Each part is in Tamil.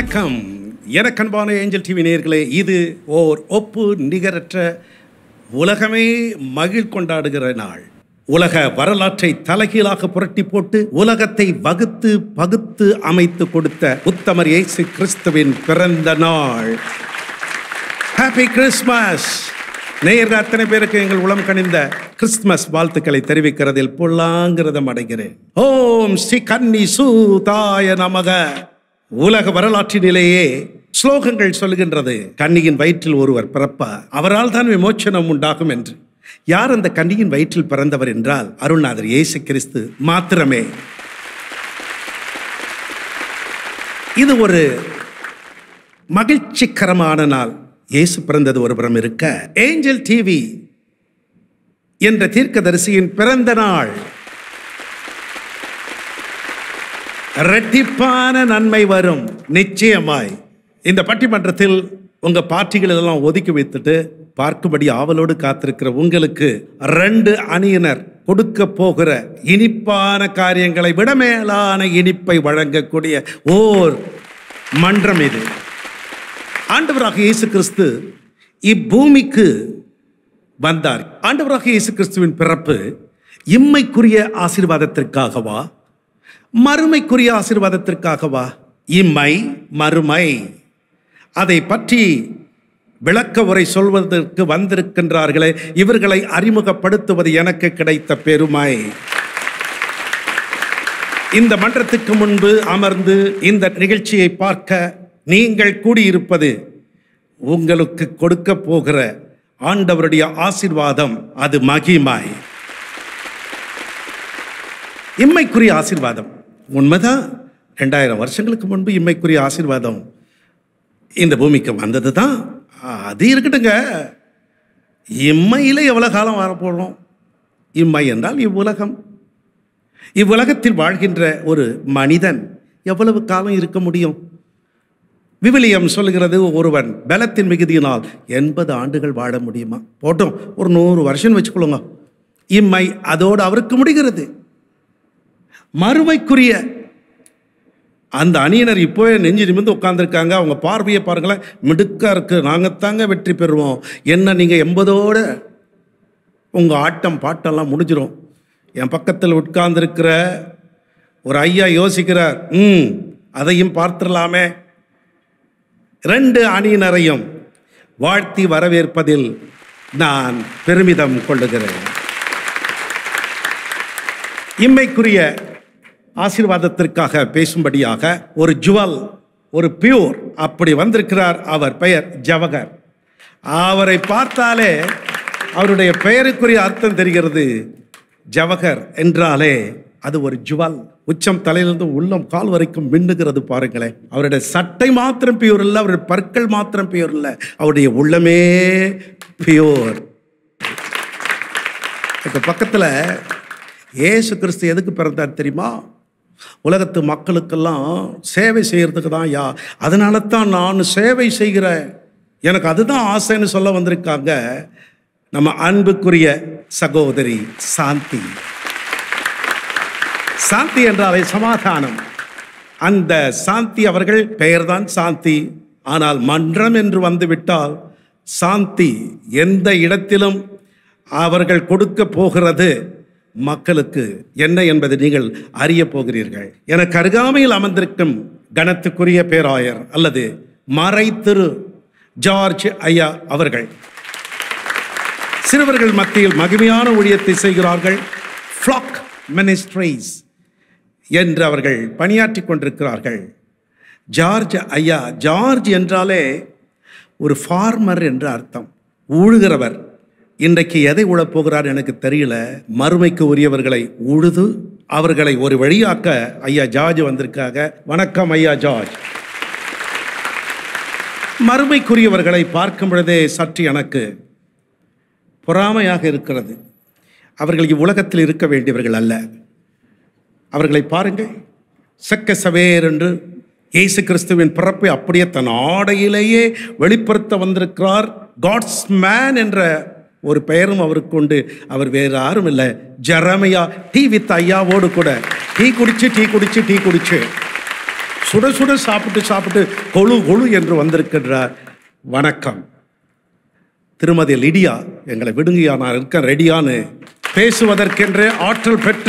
வணக்கம் எனக்கன்பான ஏஞ்சல் டிவி நேயர்களே இது ஓர் ஒப்பு நிகரற்ற உலகமே மகிழ் கொண்டாடுகிற நாள் உலக வரலாற்றை தலைகீழாக புரட்டி போட்டு உலகத்தை வகுத்து பகுத்து அமைத்து கொடுத்த உத்தமர் இயேசு கிறிஸ்துவின் பிறந்த நாள் ஹாப்பி கிறிஸ்மஸ் நேயர்கள் அத்தனை பேருக்கு எங்கள் உளம் கனிந்த கிறிஸ்துமஸ் வாழ்த்துக்களை தெரிவிக்கிறதில் பொல்லாங்கிறதம் அடைகிறேன் ஓம் ஸ்ரீ கன்னி சூதாய நமக உலக வரலாற்றினிலேயே ஸ்லோகங்கள் சொல்லுகின்றது கன்னியின் வயிற்றில் ஒருவர் பிறப்பார் அவரால் தான் விமோச்சனம் உண்டாகும் என்று யார் அந்த கன்னியின் வயிற்றில் பிறந்தவர் என்றால் அருள்நாதர் இயேசு கிறிஸ்து மாத்திரமே இது ஒரு மகிழ்ச்சிகரமான நாள் இயேசு பிறந்தது ஒருபுறம் இருக்க ஏஞ்சல் டிவி என்ற தீர்க்கதரிசியின் பிறந்த நாள் இரட்டிப்பான நன்மை வரும் நிச்சயமாய் இந்த பட்டிமன்றத்தில் உங்க பார்ட்டிகள் எல்லாம் ஒதுக்கி வைத்துட்டு பார்க்கும்படி ஆவலோடு காத்திருக்கிற உங்களுக்கு ரெண்டு அணியினர் கொடுக்க போகிற இனிப்பான காரியங்களை விட மேலான இனிப்பை வழங்கக்கூடிய ஓர் மன்றம் இது ஆண்டவராக இயேசு கிறிஸ்து இப்பூமிக்கு வந்தார் ஆண்டவராக இயேசு கிறிஸ்துவின் பிறப்பு இம்மைக்குரிய ஆசீர்வாதத்திற்காகவா மறுமைக்குரிய ஆசீர்வாதத்திற்காகவா இம்மை மறுமை அதை பற்றி விளக்க உரை சொல்வதற்கு வந்திருக்கின்றார்களே இவர்களை அறிமுகப்படுத்துவது எனக்கு கிடைத்த பெருமை இந்த மன்றத்துக்கு முன்பு அமர்ந்து இந்த நிகழ்ச்சியை பார்க்க நீங்கள் கூடியிருப்பது உங்களுக்கு கொடுக்க போகிற ஆண்டவருடைய ஆசீர்வாதம் அது மகிமாய் இம்மைக்குரிய ஆசீர்வாதம் உண்மைதான் ரெண்டாயிரம் வருஷங்களுக்கு முன்பு இம்மைக்குரிய ஆசீர்வாதம் இந்த பூமிக்கு வந்தது தான் அது இருக்கட்டுங்க இம்மையில் எவ்வளோ காலம் வரப்போகிறோம் இம்மை என்றால் இவ்வுலகம் இவ்வுலகத்தில் வாழ்கின்ற ஒரு மனிதன் எவ்வளவு காலம் இருக்க முடியும் விவிலியம் சொல்லுகிறது ஒருவன் பலத்தின் மிகுதியினால் எண்பது ஆண்டுகள் வாழ முடியுமா போட்டோம் ஒரு நூறு வருஷம் வச்சுக்கொள்ளுங்க இம்மை அதோடு அவருக்கு முடிகிறது மறுமைக்குரிய அந்த அணியினர் இப்போவே நெஞ்சு நிமிர்ந்து உட்காந்துருக்காங்க அவங்க பார்வையை பாருங்களேன் மிடுக்கா இருக்கு நாங்கள் தாங்க வெற்றி பெறுவோம் என்ன நீங்கள் எண்பதோட உங்கள் ஆட்டம் பாட்டெல்லாம் முடிஞ்சிடும் என் பக்கத்தில் உட்கார்ந்துருக்கிற ஒரு ஐயா யோசிக்கிறார் ம் அதையும் பார்த்துடலாமே ரெண்டு அணியினரையும் வாழ்த்தி வரவேற்பதில் நான் பெருமிதம் கொள்ளுகிறேன் இம்மைக்குரிய ஆசீர்வாதத்திற்காக பேசும்படியாக ஒரு ஜுவல் ஒரு பியூர் அப்படி வந்திருக்கிறார் அவர் பெயர் ஜவகர் அவரை பார்த்தாலே அவருடைய பெயருக்குரிய அர்த்தம் தெரிகிறது ஜவகர் என்றாலே அது ஒரு ஜுவல் உச்சம் தலையிலிருந்து உள்ளம் கால் வரைக்கும் மின்னுகிறது பாருங்களேன் அவருடைய சட்டை மாத்திரம் பியூர் இல்லை அவருடைய பற்கள் மாத்திரம் பியூர் இல்லை அவருடைய உள்ளமே பியூர் இப்போ பக்கத்தில் ஏசு கிறிஸ்து எதுக்கு பிறந்தார் தெரியுமா உலகத்து மக்களுக்கெல்லாம் சேவை செய்கிறதுக்கு தான் யா அதனால தான் நான் சேவை செய்கிறேன் எனக்கு அதுதான் ஆசைன்னு சொல்ல வந்திருக்காங்க நம்ம அன்புக்குரிய சகோதரி சாந்தி சாந்தி என்றாலே சமாதானம் அந்த சாந்தி அவர்கள் பெயர்தான் சாந்தி ஆனால் மன்றம் என்று வந்துவிட்டால் சாந்தி எந்த இடத்திலும் அவர்கள் கொடுக்க போகிறது மக்களுக்கு என்ன என்பதை நீங்கள் அறிய போகிறீர்கள் எனக்கு அருகாமையில் அமர்ந்திருக்கும் கணத்துக்குரிய பேராயர் அல்லது மறை திரு ஜார்ஜ் ஐயா அவர்கள் சிறுவர்கள் மத்தியில் மகிமையான ஊழியத்தை செய்கிறார்கள் ஃப்ளாக் மினிஸ்ட்ரிஸ் என்று அவர்கள் பணியாற்றி கொண்டிருக்கிறார்கள் ஜார்ஜ் ஐயா ஜார்ஜ் என்றாலே ஒரு ஃபார்மர் என்று அர்த்தம் ஊழுகிறவர் இன்றைக்கு எதை உழப் போகிறார் எனக்கு தெரியல மறுமைக்கு உரியவர்களை உழுது அவர்களை ஒரு வழியாக்க ஐயா ஜார்ஜ் வந்திருக்காங்க வணக்கம் ஐயா ஜார்ஜ் மறுமைக்குரியவர்களை பார்க்கும் பொழுதே சற்று எனக்கு பொறாமையாக இருக்கிறது அவர்கள் இவ்வுலகத்தில் இருக்க வேண்டியவர்கள் அல்ல அவர்களை பாருங்கள் செக்க சவேர் என்று இயேசு கிறிஸ்துவின் பிறப்பை அப்படியே தன் ஆடையிலேயே வெளிப்படுத்த வந்திருக்கிறார் காட்ஸ் மேன் என்ற ஒரு பெயரும் அவருக்கு உண்டு அவர் வேறு யாரும் இல்லை ஜரமையா டீ வித் ஐயாவோடு கூட டீ குடிச்சு டீ குடிச்சு டீ குடிச்சு சுட சுட சாப்பிட்டு சாப்பிட்டு கொழு கொழு என்று வந்திருக்கின்றார் வணக்கம் திருமதி லிடியா எங்களை விடுங்கயா நான் இருக்கேன் ரெடியான்னு பேசுவதற்கென்றே ஆற்றல் பெற்ற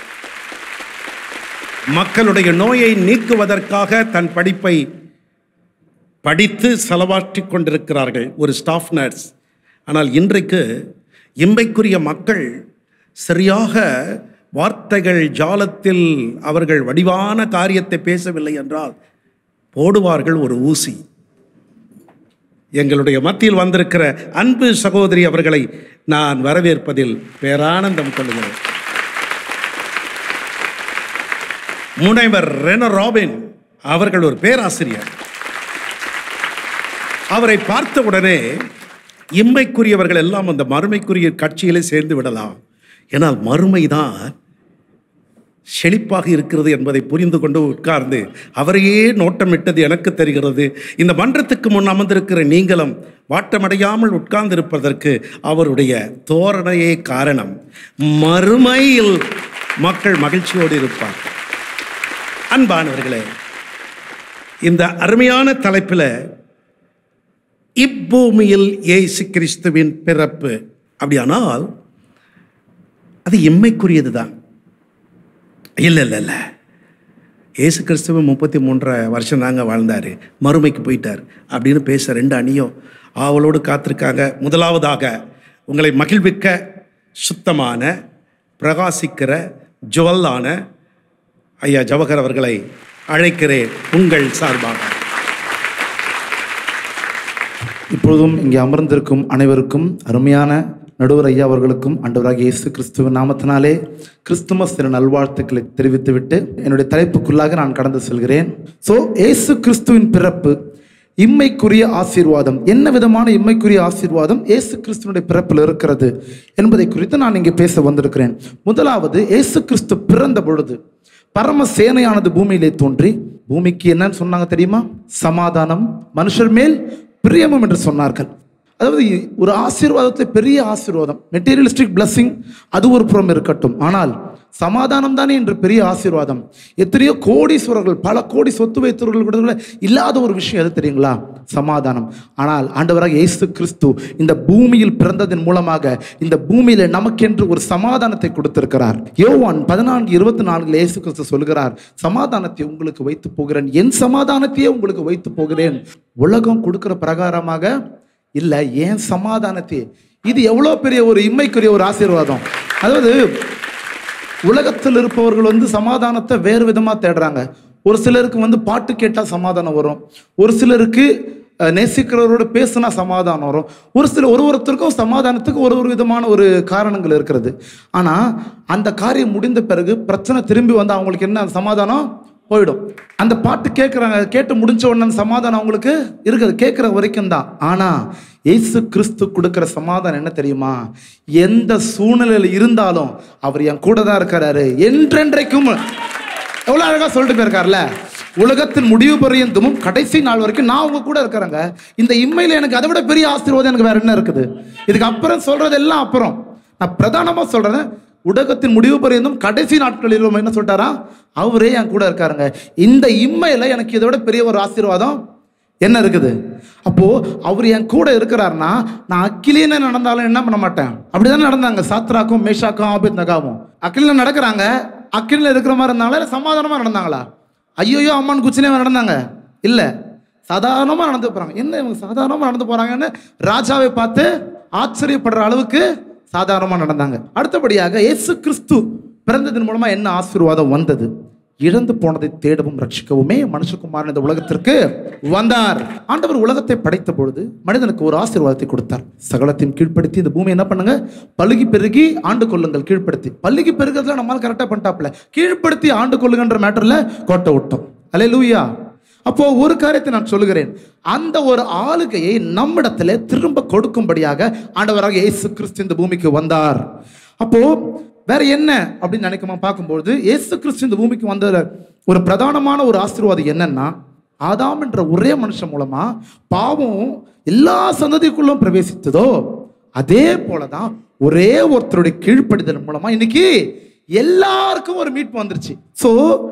மக்களுடைய நோயை நீக்குவதற்காக தன் படிப்பை படித்து செலவாற்றிக் கொண்டிருக்கிறார்கள் ஒரு ஸ்டாஃப் நர்ஸ் ஆனால் இன்றைக்கு இம்பைக்குரிய மக்கள் சரியாக வார்த்தைகள் ஜாலத்தில் அவர்கள் வடிவான காரியத்தை பேசவில்லை என்றால் போடுவார்கள் ஒரு ஊசி எங்களுடைய மத்தியில் வந்திருக்கிற அன்பு சகோதரி அவர்களை நான் வரவேற்பதில் பேரானந்தம் கொள்கிறேன் முனைவர் ரென ராபின் அவர்கள் ஒரு பேராசிரியர் அவரை பார்த்த உடனே இம்மைக்குரியவர்கள் எல்லாம் அந்த மறுமைக்குரிய கட்சியிலே சேர்ந்து விடலாம் ஏனால் மறுமைதான் செழிப்பாக இருக்கிறது என்பதை புரிந்து கொண்டு உட்கார்ந்து அவரையே நோட்டமிட்டது எனக்கு தெரிகிறது இந்த மன்றத்துக்கு முன் அமர்ந்திருக்கிற நீங்களும் வாட்டமடையாமல் உட்கார்ந்திருப்பதற்கு அவருடைய தோரணையே காரணம் மறுமையில் மக்கள் மகிழ்ச்சியோடு இருப்பார் அன்பானவர்களே இந்த அருமையான தலைப்பில் இப்பூமியில் இயேசு கிறிஸ்துவின் பிறப்பு அப்படியானால் அது இம்மைக்குரியது தான் இல்லை இல்லை இல்லை ஏசு கிறிஸ்துவ முப்பத்தி மூன்றரை வருஷம் தாங்க வாழ்ந்தார் மறுமைக்கு போயிட்டார் அப்படின்னு பேச ரெண்டு அணியும் ஆவலோடு காத்திருக்காங்க முதலாவதாக உங்களை மகிழ்விக்க சுத்தமான பிரகாசிக்கிற ஜுவல்லான ஐயா ஜவஹர் அவர்களை அழைக்கிறேன் உங்கள் சார்பாக இப்பொழுதும் இங்கே அமர்ந்திருக்கும் அனைவருக்கும் அருமையான நடுவர் ஐயா அவர்களுக்கும் ஆண்டவராக இயேசு கிறிஸ்துவின் நாமத்தினாலே கிறிஸ்துமஸ் தின நல்வாழ்த்துக்களை தெரிவித்துவிட்டு என்னுடைய தலைப்புக்குள்ளாக நான் கடந்து செல்கிறேன் ஸோ இயேசு கிறிஸ்துவின் பிறப்பு இம்மைக்குரிய ஆசீர்வாதம் என்ன விதமான இம்மைக்குரிய ஆசீர்வாதம் இயேசு கிறிஸ்துவனுடைய பிறப்பில் இருக்கிறது என்பதை குறித்து நான் இங்கே பேச வந்திருக்கிறேன் முதலாவது இயேசு கிறிஸ்து பிறந்த பொழுது பரம சேனையானது பூமியிலே தோன்றி பூமிக்கு என்னன்னு சொன்னாங்க தெரியுமா சமாதானம் மனுஷர் மேல் பிரியமும் என்று சொன்னார்கள் அதாவது ஒரு ஆசீர்வாதத்தை பெரிய ஆசீர்வாதம் மெட்டீரியலிஸ்டிக் blessing அது ஒரு புறம் இருக்கட்டும் ஆனால் சமாதானம் தானே என்று பெரிய ஆசீர்வாதம் எத்தனையோ கோடீஸ்வரர்கள் பல கோடி சொத்து வைத்தவர்கள் கூட இல்லாத ஒரு விஷயம் எது தெரியுங்களா சமாதானம் ஆனால் ஆண்டவராக இயேசு கிறிஸ்து இந்த பூமியில் பிறந்ததன் மூலமாக இந்த பூமியில நமக்கென்று ஒரு சமாதானத்தை கொடுத்திருக்கிறார் யோவான் பதினான்கு இருபத்தி நான்குல இயேசு கிறிஸ்து சொல்கிறார் சமாதானத்தை உங்களுக்கு வைத்து போகிறேன் என் சமாதானத்தையே உங்களுக்கு வைத்து போகிறேன் உலகம் கொடுக்கிற பிரகாரமாக இல்லை ஏன் சமாதானத்தை இது எவ்வளோ பெரிய ஒரு இம்மைக்குரிய ஒரு ஆசீர்வாதம் அதாவது உலகத்தில் இருப்பவர்கள் வந்து சமாதானத்தை வேறு விதமாக தேடுறாங்க ஒரு சிலருக்கு வந்து பாட்டு கேட்டால் சமாதானம் வரும் ஒரு சிலருக்கு அஹ், நேசிக்கிறவரோட பேசுனா சமாதானம் வரும் ஒரு சில ஒரு ஒருத்தருக்கும் சமாதானத்துக்கு ஒரு ஒரு விதமான ஒரு காரணங்கள் இருக்கிறது ஆனால் அந்த காரியம் முடிந்த பிறகு பிரச்சனை திரும்பி வந்து அவங்களுக்கு என்ன சமாதானம் போயிடும் அந்த பாட்டு கேட்குறாங்க கேட்டு முடிஞ்ச உடனே அந்த சமாதானம் அவங்களுக்கு இருக்குது கேட்குற வரைக்கும் தான் ஆனால் இயேசு கிறிஸ்து கொடுக்குற சமாதானம் என்ன தெரியுமா எந்த சூழ்நிலையில் இருந்தாலும் அவர் என் கூட தான் இருக்கிறாரு என்றென்றைக்கும் எவ்வளோ அழகாக சொல்லிட்டு போயிருக்கார்ல உலகத்தின் முடிவு பரியந்தமும் கடைசி நாள் வரைக்கும் நான் உங்க கூட இருக்கிறேங்க இந்த இம்மையில் எனக்கு அதை விட பெரிய ஆசீர்வாதம் எனக்கு வேற என்ன இருக்குது இதுக்கு அப்புறம் சொல்றது எல்லாம் அப்புறம் நான் பிரதானமாக சொல்றேன் உலகத்தின் முடிவு பரியந்தும் கடைசி நாட்களில் என்ன சொல்லிட்டாரா அவரே என் கூட இருக்காருங்க இந்த இம்மையில எனக்கு இதை விட பெரிய ஒரு ஆசீர்வாதம் என்ன இருக்குது அப்போ அவர் என் கூட இருக்கிறாருன்னா நான் அக்கிலின்னு நடந்தாலும் என்ன பண்ண மாட்டேன் அப்படிதானே நடந்தாங்க சாத்ராக்கும் மேஷாக்கும் ஆபித் நகாவும் அக்கிலில் நடக்கிறாங்க அக்கிலில் இருக்கிற மாதிரி இருந்தாங்களா இல்லை சமாதானமாக நடந்தாங்களா ஐயோயோ அம்மான் குச்சினே நடந்தாங்க இல்லை சாதாரணமாக நடந்து போகிறாங்க என்ன இவங்க சாதாரணமாக நடந்து போகிறாங்கன்னு ராஜாவை பார்த்து ஆச்சரியப்படுற அளவுக்கு சாதாரணமாக நடந்தாங்க அடுத்தபடியாக இயேசு கிறிஸ்து பிறந்ததன் மூலமாக என்ன ஆசீர்வாதம் வந்தது இழந்து போனதை தேடவும் ரட்சிக்கவுமே மனுஷகுமாரன் இந்த உலகத்திற்கு வந்தார் ஆண்டவர் உலகத்தை படைத்த பொழுது மனிதனுக்கு ஒரு ஆசீர்வாதத்தை கொடுத்தார் சகலத்தையும் கீழ்ப்படுத்தி இந்த பூமி என்ன பண்ணுங்க பழுகி பெருகி ஆண்டு கொள்ளுங்கள் கீழ்ப்படுத்தி பழுகி பெருகிறதுல நம்மால் கரெக்டாக பண்ணிட்டாப்ல கீழ்ப்படுத்தி ஆண்டு கொள்ளுங்கன்ற மேட்டர்ல கோட்டை விட்டோம் அலே லூயா அப்போ ஒரு காரியத்தை நான் சொல்லுகிறேன் அந்த ஒரு ஆளுகையை நம்மிடத்துல திரும்ப கொடுக்கும்படியாக ஆண்டவராக இயேசு கிறிஸ்து இந்த பூமிக்கு வந்தார் அப்போ வேற என்ன அப்படின்னு நினைக்கமா பார்க்கும்போது இயேசு கிறிஸ்து இந்த பூமிக்கு வந்த ஒரு பிரதானமான ஒரு ஆசீர்வாதம் என்னன்னா ஆதாம் என்ற ஒரே மனுஷன் மூலமா பாவம் எல்லா சந்ததிக்குள்ளும் பிரவேசித்ததோ அதே போலதான் ஒரே ஒருத்தருடைய கீழ்ப்படிதல் மூலமா இன்னைக்கு எல்லாருக்கும் ஒரு மீட்பு வந்துருச்சு ஸோ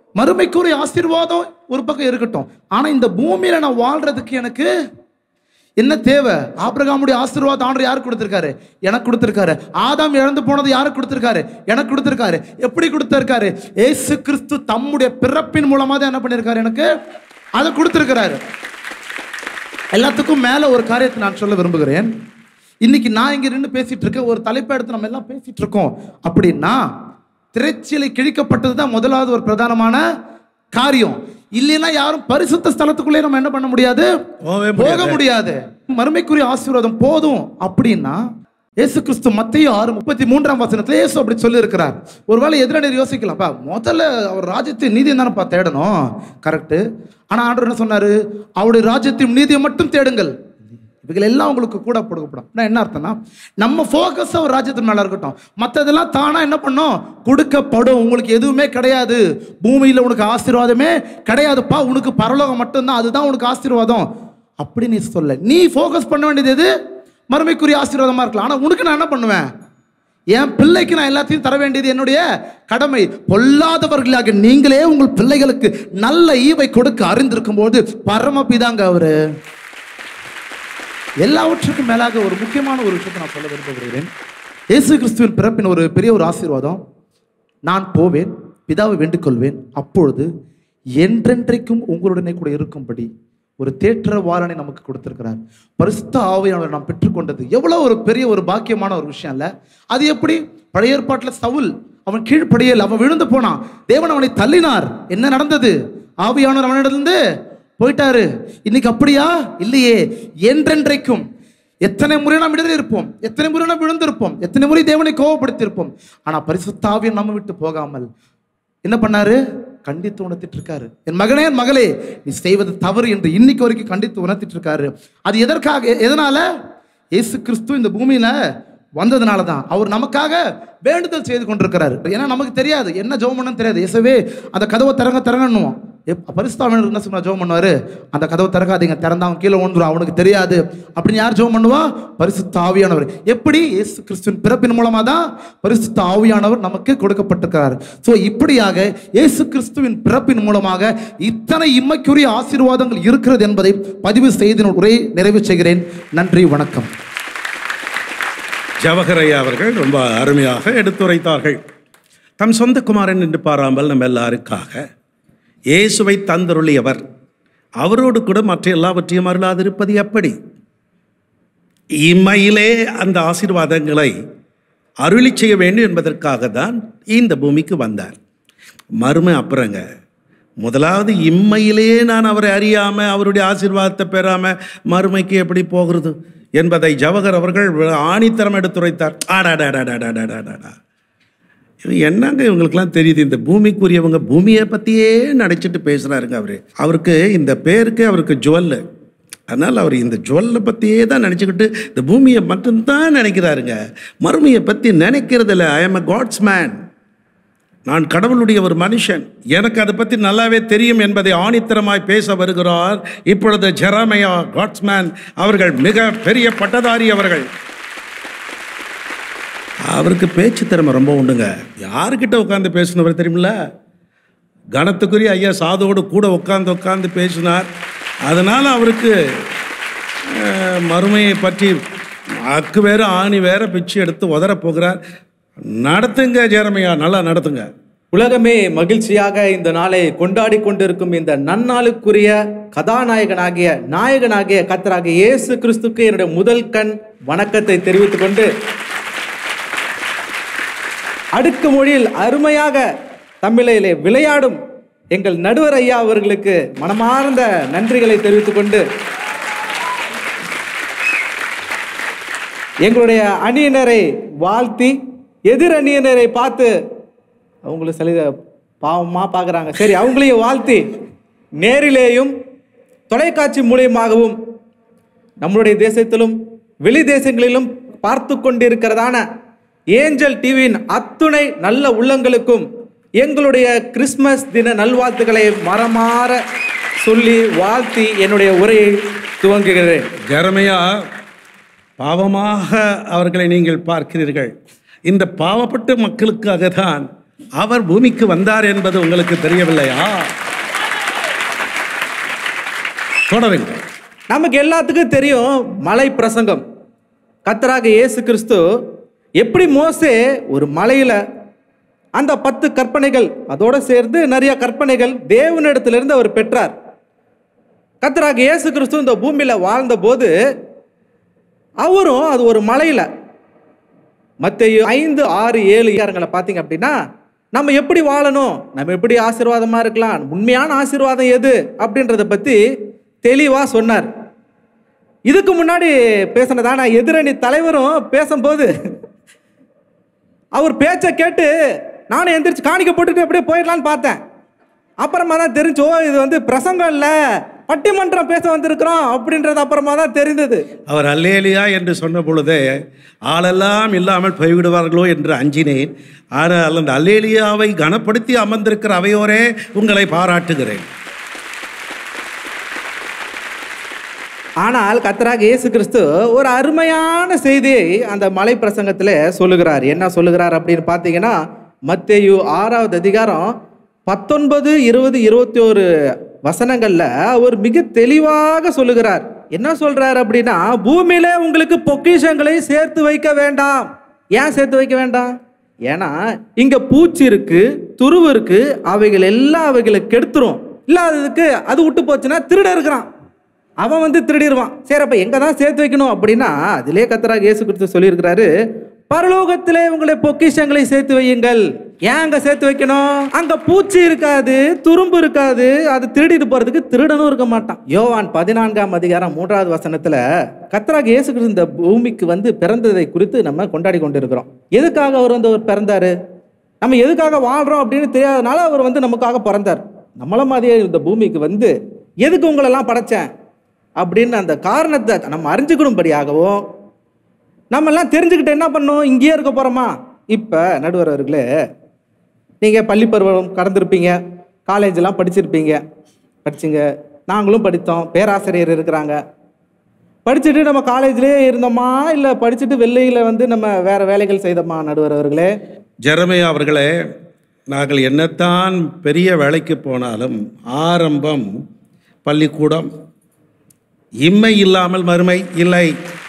மறுமைக்குரிய ஆசீர்வாதம் ஒரு பக்கம் இருக்கட்டும் ஆனா இந்த பூமியில நான் வாழ்றதுக்கு எனக்கு என்ன தேவை ஆபிரகாமுடைய ஆசீர்வாதம் ஆண்டவர் யாருக்கு கொடுத்திருக்காரு எனக்கு கொடுத்திருக்காரு ஆதாம் இழந்து போனது யாருக்கு கொடுத்திருக்காரு எனக்கு கொடுத்திருக்காரு எப்படி கொடுத்திருக்காரு ஏசு கிறிஸ்து தம்முடைய பிறப்பின் மூலமா தான் என்ன பண்ணியிருக்காரு எனக்கு அதை கொடுத்திருக்கிறாரு எல்லாத்துக்கும் மேல ஒரு காரியத்தை நான் சொல்ல விரும்புகிறேன் இன்னைக்கு நான் இங்க நின்று பேசிட்டு இருக்கேன் ஒரு தலைப்பை எடுத்து நம்ம எல்லாம் பேசிட்டு இருக்கோம் அப்படின்னா திரைச்சீலை கிழிக்கப்பட்டது தான் முதலாவது ஒரு பிரதானமான காரியம் இல்லைன்னா யாரும் பரிசுத்த ஸ்தலத்துக்குள்ளே நம்ம என்ன பண்ண முடியாது போகவே போக முடியாது மறுமைக்குரிய ஆசீர்வாதம் போதும் அப்படின்னா இயேசு கிறிஸ்து மத்திய ஆறு முப்பத்தி மூன்றாம் வசனத்துல இயேசு அப்படி சொல்லி இருக்கிறார் ஒருவேளை எதிரணியர் யோசிக்கலாம்ப்பா முதல்ல அவர் ராஜ்யத்தை நீதியை தானப்பா தேடணும் கரெக்ட் ஆனா ஆண்டவர் என்ன சொன்னாரு அவருடைய ராஜ்யத்தையும் நீதியை மட்டும் தேடுங்கள் இவைகள் எல்லாம் உங்களுக்கு கூட கொடுக்கப்படும் நான் என்ன அர்த்தம்னா நம்ம ஃபோக்கஸ் ஒரு ராஜ்யத்தின் மேல இருக்கட்டும் மற்றதெல்லாம் தானா என்ன பண்ணும் கொடுக்கப்படும் உங்களுக்கு எதுவுமே கிடையாது பூமியில உனக்கு ஆசீர்வாதமே கிடையாதுப்பா உனக்கு பரலோகம் மட்டும்தான் அதுதான் உனக்கு ஆசீர்வாதம் அப்படி நீ சொல்ல நீ ஃபோக்கஸ் பண்ண வேண்டியது எது மறுமைக்குரிய ஆசீர்வாதமா இருக்கலாம் ஆனா உனக்கு நான் என்ன பண்ணுவேன் என் பிள்ளைக்கு நான் எல்லாத்தையும் தர வேண்டியது என்னுடைய கடமை பொல்லாதவர்களாக நீங்களே உங்கள் பிள்ளைகளுக்கு நல்ல ஈவை கொடுக்க அறிந்திருக்கும் போது பரமபிதாங்க அவரு எல்லாவற்றுக்கும் மேலாக ஒரு முக்கியமான ஒரு விஷயத்தை நான் சொல்ல விரும்புகிறேன் இயேசு கிறிஸ்துவின் பிறப்பின் ஒரு பெரிய ஒரு ஆசீர்வாதம் நான் போவேன் பிதாவை வேண்டிக் கொள்வேன் அப்பொழுது என்றென்றைக்கும் உங்களுடனே கூட இருக்கும்படி ஒரு தேற்ற வாரனை நமக்கு கொடுத்திருக்கிறார் பரிசுத்த ஆவையானவர் நாம் பெற்றுக்கொண்டது எவ்வளவு ஒரு பெரிய ஒரு பாக்கியமான ஒரு விஷயம் இல்ல அது எப்படி பழைய ஏற்பாட்டில் சவுல் அவன் கீழ்ப்படியல் அவன் விழுந்து போனான் தேவன் அவனை தள்ளினார் என்ன நடந்தது ஆவியானவர் அவனிடத்திலிருந்து போயிட்டாரு இன்னைக்கு அப்படியா இல்லையே என்றென்றைக்கும் எத்தனை முறை நாம் இடத்தில் இருப்போம் எத்தனை முறை நாம் விழுந்திருப்போம் எத்தனை முறை தேவனை கோவப்படுத்தியிருப்போம் ஆனா பரிசுத்தாவியம் நம்ம விட்டு போகாமல் என்ன பண்ணாரு கண்டித்து உணர்த்திட்டு இருக்காரு என் மகனே என் மகளே நீ செய்வது தவறு என்று இன்னைக்கு வரைக்கும் கண்டித்து உணர்த்திட்டு இருக்காரு அது எதற்காக எதனால இயேசு கிறிஸ்து இந்த பூமியில வந்ததுனால தான் அவர் நமக்காக வேண்டுதல் செய்து கொண்டிருக்கிறாரு ஏன்னா நமக்கு தெரியாது என்ன ஜெபம் பண்ணணும்னு தெரியாது இயேசுவே அந்த கதவை திறங்க திறங்கன்னுவோம் பரிசுத்தாவினர் என்ன சொன்னா ஜெபம் பண்ணுவாரு அந்த கதவை திறக்காதீங்க திறந்தா அவன் கீழே விழுந்துரும் அவனுக்கு தெரியாது அப்படின்னு யார் ஜெபம் பண்ணுவா பரிசுத்த ஆவியானவர் எப்படி இயேசு கிறிஸ்துவின் பிறப்பின் மூலமா தான் பரிசுத்த ஆவியானவர் நமக்கு கொடுக்கப்பட்டிருக்கிறார் ஸோ இப்படியாக இயேசு கிறிஸ்துவின் பிறப்பின் மூலமாக இத்தனை இம்மைக்குரிய ஆசீர்வாதங்கள் இருக்கிறது என்பதை பதிவு செய்து உரை நிறைவு செய்கிறேன் நன்றி வணக்கம் ஜவஹரையா அவர்கள் ரொம்ப அருமையாக எடுத்துரைத்தார்கள் தம் சொந்த குமாரன் என்று பாராமல் நம்ம எல்லாருக்காக இயேசுவை தந்தருளியவர் அவரோடு கூட மற்ற எல்லாவற்றையும் அருளாதிருப்பது எப்படி இம்மையிலே அந்த ஆசீர்வாதங்களை அருளி செய்ய வேண்டும் என்பதற்காக தான் இந்த பூமிக்கு வந்தார் மறுமை அப்புறங்க முதலாவது இம்மையிலேயே நான் அவரை அறியாம அவருடைய ஆசீர்வாதத்தை பெறாம மறுமைக்கு எப்படி போகிறது என்பதை ஜவஹர் அவர்கள் ஆணித்தரம் எடுத்துரைத்தார் ஆடாடாடாடாடாடாடாடா இது என்னங்க இவங்களுக்கெல்லாம் தெரியுது இந்த பூமிக்குரியவங்க பூமியை பற்றியே நடிச்சிட்டு பேசுகிறாருங்க அவர் அவருக்கு இந்த பேருக்கு அவருக்கு ஜுவல்லு அதனால் அவர் இந்த ஜுவல்லை பற்றியே தான் நினச்சிக்கிட்டு இந்த பூமியை மட்டும்தான் நினைக்கிறாருங்க மறுமையை பற்றி நினைக்கிறதில்ல I am a God's man நான் கடவுளுடைய ஒரு மனுஷன் எனக்கு அதை பற்றி நல்லாவே தெரியும் என்பதை ஆணித்தரமாய் பேச வருகிறார் இப்பொழுது ஜெரமையா காட்ஸ்மேன் அவர்கள் மிக பெரிய பட்டதாரி அவர்கள் அவருக்கு பேச்சு திறமை ரொம்ப உண்டுங்க யாருக்கிட்ட உட்காந்து பேசினவர் தெரியுமில்ல கணத்துக்குரிய ஐயா சாதுவோடு கூட உட்காந்து உட்காந்து பேசினார் அதனால் அவருக்கு அஹ், மறுமையை பற்றி அக்கு வேற ஆணி வேற பிச்சு எடுத்து உதற போகிறார் நடத்துங்க ஜெரமையா நல்லா நடத்துங்க உலகமே மகிழ்ச்சியாக இந்த நாளை கொண்டாடி கொண்டிருக்கும் இந்த நன்னாளுக்குரிய கதாநாயகனாகிய நாயகனாகிய கத்தராகிய இயேசு கிறிஸ்துக்கு என்னுடைய முதல் கண் வணக்கத்தை தெரிவித்துக் கொண்டு அடுக்கு மொழியில் அருமையாக தமிழிலே விளையாடும் எங்கள் நடுவர் ஐயா அவர்களுக்கு மனமார்ந்த நன்றிகளை தெரிவித்துக் கொண்டு எங்களுடைய அணியினரை வாழ்த்தி எதிர் அணியினரை பார்த்து அவங்களும் சில பாவமாக பார்க்குறாங்க சரி அவங்களையும் வாழ்த்தி நேரிலேயும் தொலைக்காட்சி மூலியமாகவும் நம்மளுடைய தேசத்திலும் வெளி தேசங்களிலும் பார்த்து கொண்டிருக்கிறதான ஏஞ்சல் டிவியின் அத்துணை நல்ல உள்ளங்களுக்கும் எங்களுடைய கிறிஸ்மஸ் தின நல்வாழ்த்துக்களை மரமாற சொல்லி வாழ்த்தி என்னுடைய உரையை துவங்குகிறேன் ஜெரமையா பாவமாக அவர்களை நீங்கள் பார்க்கிறீர்கள் இந்த பாவப்பட்ட மக்களுக்காக தான் அவர் பூமிக்கு வந்தார் என்பது உங்களுக்கு தெரியவில்லையா தொடருங்க நமக்கு எல்லாத்துக்கும் தெரியும் மலை பிரசங்கம் கத்தராக இயேசு கிறிஸ்து எப்படி மோசே ஒரு மலையில அந்த பத்து கற்பனைகள் அதோட சேர்ந்து நிறைய கற்பனைகள் தேவனிடத்திலிருந்து அவர் பெற்றார் கத்தராக இயேசு கிறிஸ்து இந்த பூமியில வாழ்ந்த போது அவரும் அது ஒரு மலையில மத்தேயு ஐந்து ஆறு ஏழு அதிகாரங்களை பார்த்தீங்க அப்படின்னா நம்ம எப்படி வாழணும் நம்ம எப்படி ஆசீர்வாதமா இருக்கலாம் உண்மையான ஆசீர்வாதம் எது அப்படின்றத பத்தி தெளிவா சொன்னார் இதுக்கு முன்னாடி பேசினதான எதிரணி தலைவரும் பேசும்போது அவர் பேச்சை கேட்டு நானும் எந்திரிச்சு காணிக்க போட்டுட்டு அப்படியே போயிடலான்னு பார்த்தேன் அப்புறமா தான் தெரிஞ்சோ இது வந்து பிரசங்கம் இல்லை பட்டிமன்றம் பேச வந்திருக்கிறோம் அப்படின்றது அப்புறமா தான் தெரிந்தது அவர் அல்லேலியா என்று சொன்ன பொழுதே ஆளெல்லாம் இல்லாமல் போய்விடுவார்களோ என்று அஞ்சினேன் ஆனால் அந்த அல்லேலியாவை கனப்படுத்தி அமர்ந்திருக்கிற அவையோரே உங்களை பாராட்டுகிறேன் ஆனால் கத்தராக இயேசு கிறிஸ்து ஒரு அருமையான செய்தியை அந்த மலை பிரசங்கத்தில் சொல்லுகிறார் என்ன சொல்லுகிறார் அப்படின்னு பார்த்தீங்கன்னா மத்தேயு ஆறாவது அதிகாரம் பத்தொன்பது இருபது இருபத்தி ஒரு வசனங்கள்ல அவர் மிக தெளிவாக சொல்லுகிறார் என்ன சொல்றார் அப்படின்னா பூமியில உங்களுக்கு பொக்கிஷங்களை சேர்த்து வைக்க வேண்டாம் ஏன் சேர்த்து வைக்க வேண்டாம் ஏன்னா இங்க பூச்சி இருக்கு துருவு இருக்கு அவைகள் எல்லாம் அவைகளை கெடுத்துரும் இல்லாததுக்கு அது விட்டு போச்சுன்னா திருட இருக்கிறான் அவன் வந்து திருடிடுவான் சரி அப்ப எங்க தான் சேர்த்து வைக்கணும் அப்படின்னா அதிலே கத்தராக இயேசு கிறிஸ்து சொல்லியிருக்கிறாரு பரலோகத்திலே உங்களை பொக்கிஷங்களை சேர்த்து வையுங்கள் ஏன் அங்க சேர்த்து வைக்கணும் அங்க பூச்சி இருக்காது துரும்பு இருக்காது அது திருடிட்டு போறதுக்கு திருடனும் இருக்க மாட்டான் யோவான் பதினான்காம் அதிகாரம் மூன்றாவது வசனத்துல கத்தராக இயேசு கிறிஸ்து இந்த பூமிக்கு வந்து பிறந்ததை குறித்து நம்ம கொண்டாடி கொண்டிருக்கிறோம் எதுக்காக அவர் வந்து அவர் பிறந்தாரு நம்ம எதுக்காக வாழ்றோம் அப்படின்னு தெரியாதனால அவர் வந்து நமக்காக பிறந்தார் நம்மள மாதிரியே இந்த பூமிக்கு வந்து எதுக்கு உங்களெல்லாம் படைச்சேன் அப்படின்னு அந்த காரணத்தை நம்ம அறிஞ்சுக்கணும்படியாகவும் நம்ம எல்லாம் தெரிஞ்சுக்கிட்டு என்ன பண்ணோம் இங்கேயே இருக்க போறோமா இப்போ நடுவர் அவர்களே நீங்கள் பள்ளி பருவம் கடந்திருப்பீங்க காலேஜெல்லாம் படிச்சிருப்பீங்க படிச்சிங்க நாங்களும் படித்தோம் பேராசிரியர் இருக்கிறாங்க படிச்சுட்டு நம்ம காலேஜ்லேயே இருந்தோமா இல்லை படிச்சுட்டு வெள்ளையில் வந்து நம்ம வேற வேலைகள் செய்தோமா நடுவர் அவர்களே ஜெரமையா அவர்களே நாங்கள் என்னத்தான் பெரிய வேலைக்கு போனாலும் ஆரம்பம் பள்ளிக்கூடம் இம்மை இல்லாமல் மறுமை இல்லை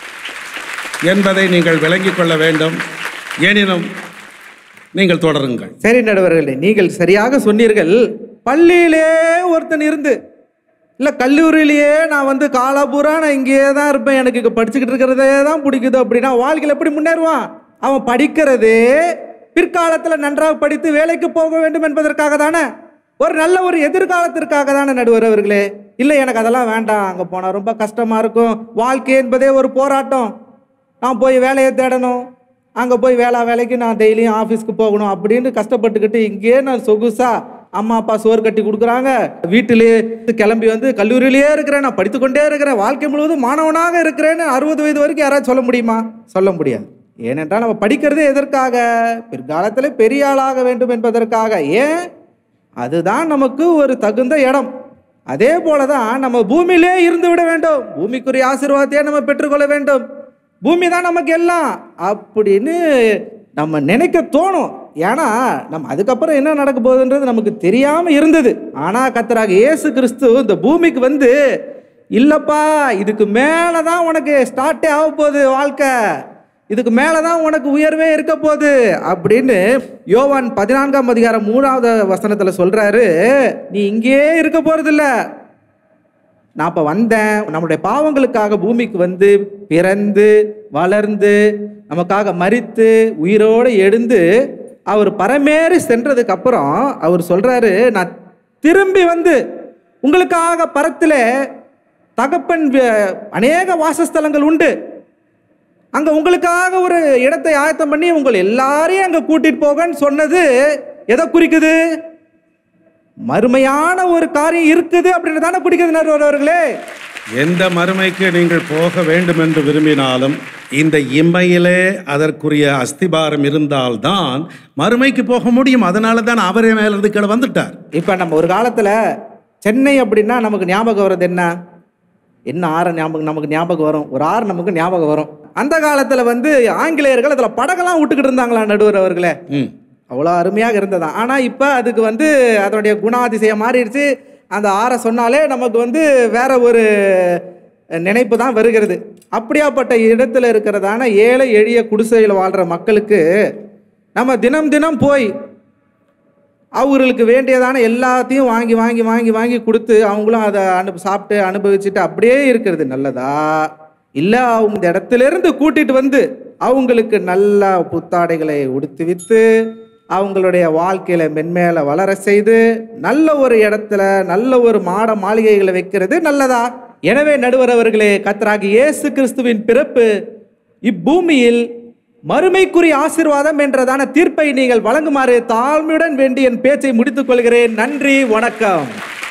என்பதை நீங்கள் விளங்கிக் கொள்ள வேண்டும் எனினும் நீங்கள் தொடருங்கள் சரி நடுவர்களே நீங்கள் சரியாக சொன்னீர்கள் பள்ளியிலே ஒருத்தன் இருந்து இல்லை கல்லூரியிலேயே நான் வந்து காலாபூரா நான் இங்கேயே தான் இருப்பேன் எனக்கு இங்கே படிச்சுக்கிட்டு இருக்கிறதே தான் பிடிக்குது அப்படின்னா வாழ்க்கையில் எப்படி முன்னேறுவான் அவன் படிக்கிறதே பிற்காலத்தில் நன்றாக படித்து வேலைக்கு போக வேண்டும் என்பதற்காக தானே ஒரு நல்ல ஒரு எதிர்காலத்திற்காக தானே நடுவர் அவர்களே இல்லை எனக்கு அதெல்லாம் வேண்டாம் அங்கே போனால் ரொம்ப கஷ்டமாக இருக்கும் வாழ்க்கை என்பதே ஒரு போராட்டம் நான் போய் வேலையை தேடணும் அங்கே போய் வேலை வேலைக்கு நான் டெய்லியும் ஆஃபீஸ்க்கு போகணும் அப்படின்னு கஷ்டப்பட்டுக்கிட்டு இங்கேயே நான் சொகுசா அம்மா அப்பா சோறு கட்டி கொடுக்குறாங்க வீட்டிலேயே கிளம்பி வந்து கல்லூரியிலேயே இருக்கிறேன் நான் படித்துக்கொண்டே இருக்கிறேன் வாழ்க்கை முழுவதும் மாணவனாக இருக்கிறேன்னு அறுபது வயது வரைக்கும் யாராவது சொல்ல முடியுமா சொல்ல முடியாது ஏனென்றால் நம்ம படிக்கிறதே எதற்காக பிற்காலத்தில் பெரிய ஆளாக வேண்டும் என்பதற்காக ஏன் அதுதான் நமக்கு ஒரு தகுந்த இடம் அதே போல தான் நம்ம பூமியிலே இருந்து விட வேண்டும் பூமிக்குரிய ஆசீர்வாதத்தையே நம்ம பெற்றுக்கொள்ள வேண்டும் பூமி தான் நமக்கு எல்லாம் அப்படின்னு நம்ம நினைக்க தோணும் ஏன்னா நம்ம அதுக்கப்புறம் என்ன நடக்க போகுதுன்றது நமக்கு தெரியாம இருந்தது ஆனா கத்தராக இயேசு கிறிஸ்து இந்த பூமிக்கு வந்து இல்லப்பா இதுக்கு மேலே தான் உனக்கு ஸ்டார்ட்டே ஆக போகுது வாழ்க்கை இதுக்கு மேலே தான் உனக்கு உயர்வே இருக்க போகுது அப்படின்னு யோவான் பதினான்காம் அதிகாரம் மூணாவது வசனத்தில் சொல்றாரு நீ இங்கேயே இருக்க போறதில்ல நான் இப்போ வந்தேன் நம்முடைய பாவங்களுக்காக பூமிக்கு வந்து பிறந்து வளர்ந்து நமக்காக மரித்து உயிரோடு எழுந்து அவர் பரமேறி சென்றதுக்கு அப்புறம் அவர் சொல்றாரு நான் திரும்பி வந்து உங்களுக்காக பரத்தில் தகப்பன் வி- அநேக வாசஸ்தலங்கள் உண்டு அங்க உங்களுக்காக ஒரு இடத்தை ஆயத்தம் பண்ணி உங்கள் எல்லாரையும் அங்க கூட்டிட்டு போகன்னு சொன்னது எதை குறிக்குது மறுமையான ஒரு காரியம் இருக்குது அப்படின்னு தானே குறிக்குது நடுவர் அவர்களே எந்த மறுமைக்கு நீங்கள் போக வேண்டும் என்று விரும்பினாலும் இந்த இம்மையிலே அதற்குரிய அஸ்திபாரம் இருந்தால்தான் மறுமைக்கு போக முடியும் அதனால தான் அவரே மேலிருந்து கீழே வந்துட்டார் இப்ப நம்ம ஒரு காலத்துல சென்னை அப்படின்னா நமக்கு ஞாபகம் வர்றது என்ன என்ன ஆறு ஞாபகம் நமக்கு ஞாபகம் வரும் ஒரு ஆறு நமக்கு ஞாபகம் வரும் அந்த காலத்துல வந்து ஆங்கிலேயர்கள் அதுல படகெல்லாம் விட்டுக்கிட்டு இருந்தாங்களா நடுவர் அவர்களே ம் அவ்வளோ அருமையாக இருந்ததா ஆனால் இப்போ அதுக்கு வந்து அதனுடைய குணாதிசயம் மாறிடுச்சு அந்த ஆறை சொன்னாலே நமக்கு வந்து வேற ஒரு நினைப்பு தான் வருகிறது அப்படியாப்பட்ட இடத்துல இருக்கிறதான ஏழை எளிய குடிசையில் வாழ்கிற மக்களுக்கு நம்ம தினம் தினம் போய் அவங்களுக்கு வேண்டியதான எல்லாத்தையும் வாங்கி வாங்கி வாங்கி வாங்கி கொடுத்து அவங்களும் அதை அனு சாப்பிட்டு அனுபவிச்சுட்டு அப்படியே இருக்கிறது நல்லதா இல்லை அவங்க இந்த இடத்துல இருந்து கூட்டிட்டு வந்து அவங்களுக்கு நல்ல புத்தாடைகளை உடுத்தி வித்து அவங்களுடைய வாழ்க்கையில மென்மேல வளர செய்து நல்ல ஒரு இடத்துல நல்ல ஒரு மாட மாளிகைகளை வைக்கிறது நல்லதா எனவே நடுவர் அவர்களே கத்தராகி இயேசு கிறிஸ்துவின் பிறப்பு இப்பூமியில் மறுமைக்குரிய ஆசீர்வாதம் என்றதான தீர்ப்பை நீங்கள் வழங்குமாறு தாழ்மையுடன் வேண்டி என் பேச்சை முடித்துக் கொள்கிறேன் நன்றி வணக்கம்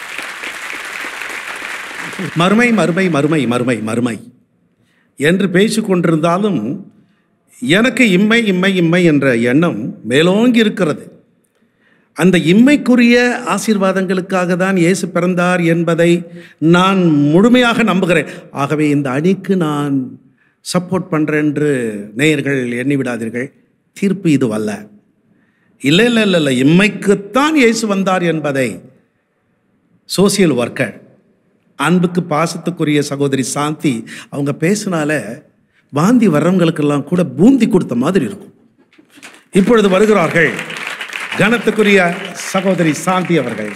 மறுமை மறுமை மறுமை மறுமை மறுமை என்று பேசிக் கொண்டிருந்தாலும் எனக்கு இம்மை இம்மை இம்மை என்ற எண்ணம் மேலோங்கி இருக்கிறது அந்த இம்மைக்குரிய ஆசீர்வாதங்களுக்காக தான் இயேசு பிறந்தார் என்பதை நான் முழுமையாக நம்புகிறேன் ஆகவே இந்த அணிக்கு நான் சப்போர்ட் பண்ணுறேன் என்று நேயர்கள் எண்ணி விடாதீர்கள் தீர்ப்பு இதுவல்ல இல்லை இல்லை இல்லை இல்லை இம்மைக்குத்தான் இயேசு வந்தார் என்பதை சோசியல் ஒர்க்கர் அன்புக்கு பாசத்துக்குரிய சகோதரி சாந்தி அவங்க பேசினால வாந்தி வர்றவங்களுக்கெல்லாம் கூட பூந்தி கொடுத்த மாதிரி இருக்கும் இப்பொழுது வருகிறார்கள் கனத்துக்குரிய சகோதரி சாந்தி அவர்கள்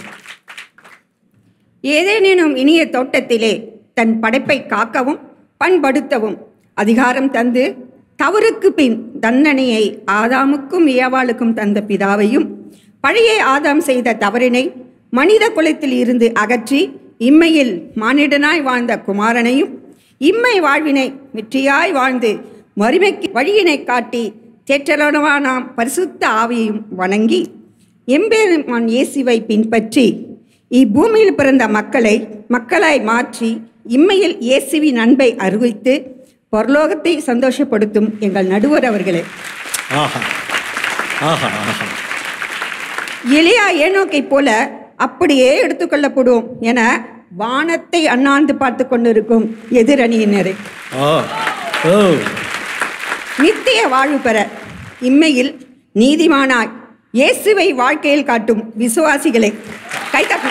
ஏதேனும் இனிய தோட்டத்திலே தன் படைப்பை காக்கவும் பண்படுத்தவும் அதிகாரம் தந்து தவறுக்கு பின் தண்டனையை ஆதாமுக்கும் ஏவாளுக்கும் தந்த பிதாவையும் பழைய ஆதாம் செய்த தவறினை மனித குலத்தில் இருந்து அகற்றி இம்மையில் மானிடனாய் வாழ்ந்த குமாரனையும் இம்மை வாழ்வினை வெற்றியாய் வாழ்ந்து மறுமைக்கு வழியினை காட்டி தேற்றலனவானாம் பரிசுத்த ஆவியையும் வணங்கி எம்பெருமான் இயேசுவை பின்பற்றி இப்பூமியில் பிறந்த மக்களை மக்களாய் மாற்றி இம்மையில் இயேசுவின் அன்பை அறிவித்து பரலோகத்தை சந்தோஷப்படுத்தும் எங்கள் நடுவர் அவர்களே ஆஹா ஆஹா ஆஹா எலியா ஏனோக்கைப் போல அப்படியே எடுத்துக்கொள்ளப்படும் என வானத்தை அண்ணாந்து பார்த்து கொண்டிருக்கும் எதிரணியினரே ஓ ஓ நித்திய வாழ்வு பெற இம்மையில் நீதிமானாய் இயேசுவை வாழ்க்கையில் காட்டும் விசுவாசிகளை கைத்தட்டு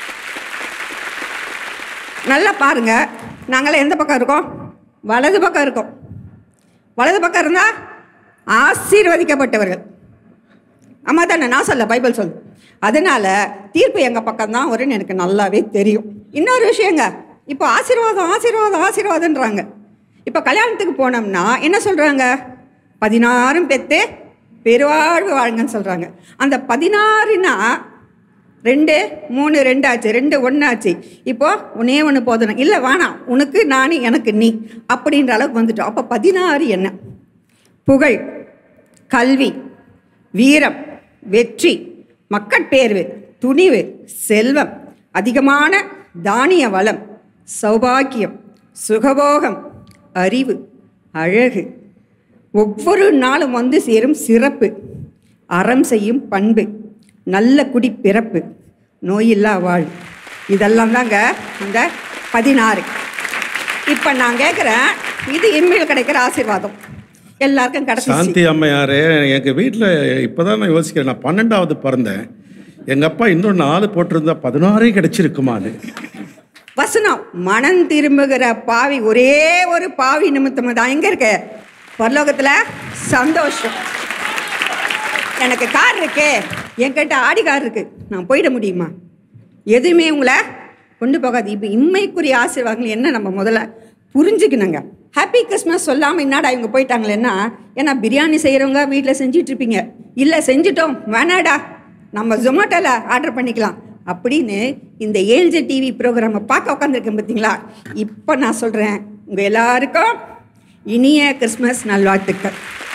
நல்லா பாருங்க நாங்களாம் எந்த பக்கம் இருக்கோம் வலது பக்கம் இருக்கோம் வலது பக்கம் இருந்தால் ஆசீர்வதிக்கப்பட்டவர்கள் ஆமா தானே நான் சொல்ல பைபிள் சொல்லு அதனால தீர்ப்பு எங்கள் பக்கம் தான் வரும்னு எனக்கு நல்லாவே தெரியும் இன்னொரு விஷயங்க இப்போ ஆசீர்வாதம் ஆசீர்வாதம் ஆசீர்வாதன்றாங்க இப்போ கல்யாணத்துக்கு போனோம்னா என்ன சொல்கிறாங்க பதினாறும் பெற்று பெருவாழ்வு வாழுங்கன்னு சொல்கிறாங்க அந்த பதினாறுனா ரெண்டு மூணு ரெண்டு ஆச்சு ரெண்டு ஒன்று ஆச்சு இப்போ ஒன்னே ஒன்று போதணும் இல்லை வேணாம் உனக்கு நான் எனக்கு நீ அப்படின்ற அளவுக்கு வந்துட்டோம் அப்போ பதினாறு என்ன புகழ் கல்வி வீரம் வெற்றி மக்கட்பேர்வு துணிவு செல்வம் அதிகமான தானிய வளம் சௌபாக்கியம் சுகபோகம் அறிவு அழகு ஒவ்வொரு நாளும் வந்து சேரும் சிறப்பு அறம் செய்யும் பண்பு நல்ல குடி பிறப்பு நோயில்லா வாழ்வு இதெல்லாம் தாங்க இந்த பதினாறு இப்போ நான் கேட்குறேன் இது இம்மையில் கிடைக்கிற ஆசீர்வாதம் எல்லாருக்கும் கிடைச்சி சாந்தி அம்மையாரே எங்கள் வீட்டில் இப்போ தான் நான் யோசிக்கிறேன் நான் பன்னெண்டாவது பிறந்தேன் எங்கள் அப்பா இன்னும் நாலு போட்டிருந்தா பதினாறே கிடைச்சிருக்குமான்னு வசனம் மனம் திரும்புகிற பாவி ஒரே ஒரு பாவி நிமித்தம் தான் எங்க இருக்கு பரலோகத்துல சந்தோஷம் எனக்கு கார் இருக்கு என்கிட்ட ஆடி கார் இருக்கு நான் போயிட முடியுமா எதுவுமே உங்களை கொண்டு போகாது இப்போ இம்மைக்குரிய ஆசீர்வாதங்கள் என்ன நம்ம முதல்ல புரிஞ்சுக்கணுங்க ஹாப்பி கிறிஸ்மஸ் சொல்லாமல் என்னடா இவங்க போயிட்டாங்களேன்னா ஏன்னா பிரியாணி செய்கிறவங்க வீட்டில் செஞ்சுட்டு இருப்பீங்க இல்லை செஞ்சுட்டோம் வேணாடா நம்ம ஜொமேட்டோவில் ஆர்டர் பண்ணிக்கலாம் அப்படின்னு இந்த ஏஞ்சல் டிவி ப்ரோக்ராமை பார்க்க உட்காந்துருக்கேன் பார்த்தீங்களா இப்போ நான் சொல்கிறேன் உங்கள் எல்லாருக்கும் இனிய கிறிஸ்மஸ் நல்வாழ்த்துக்கள்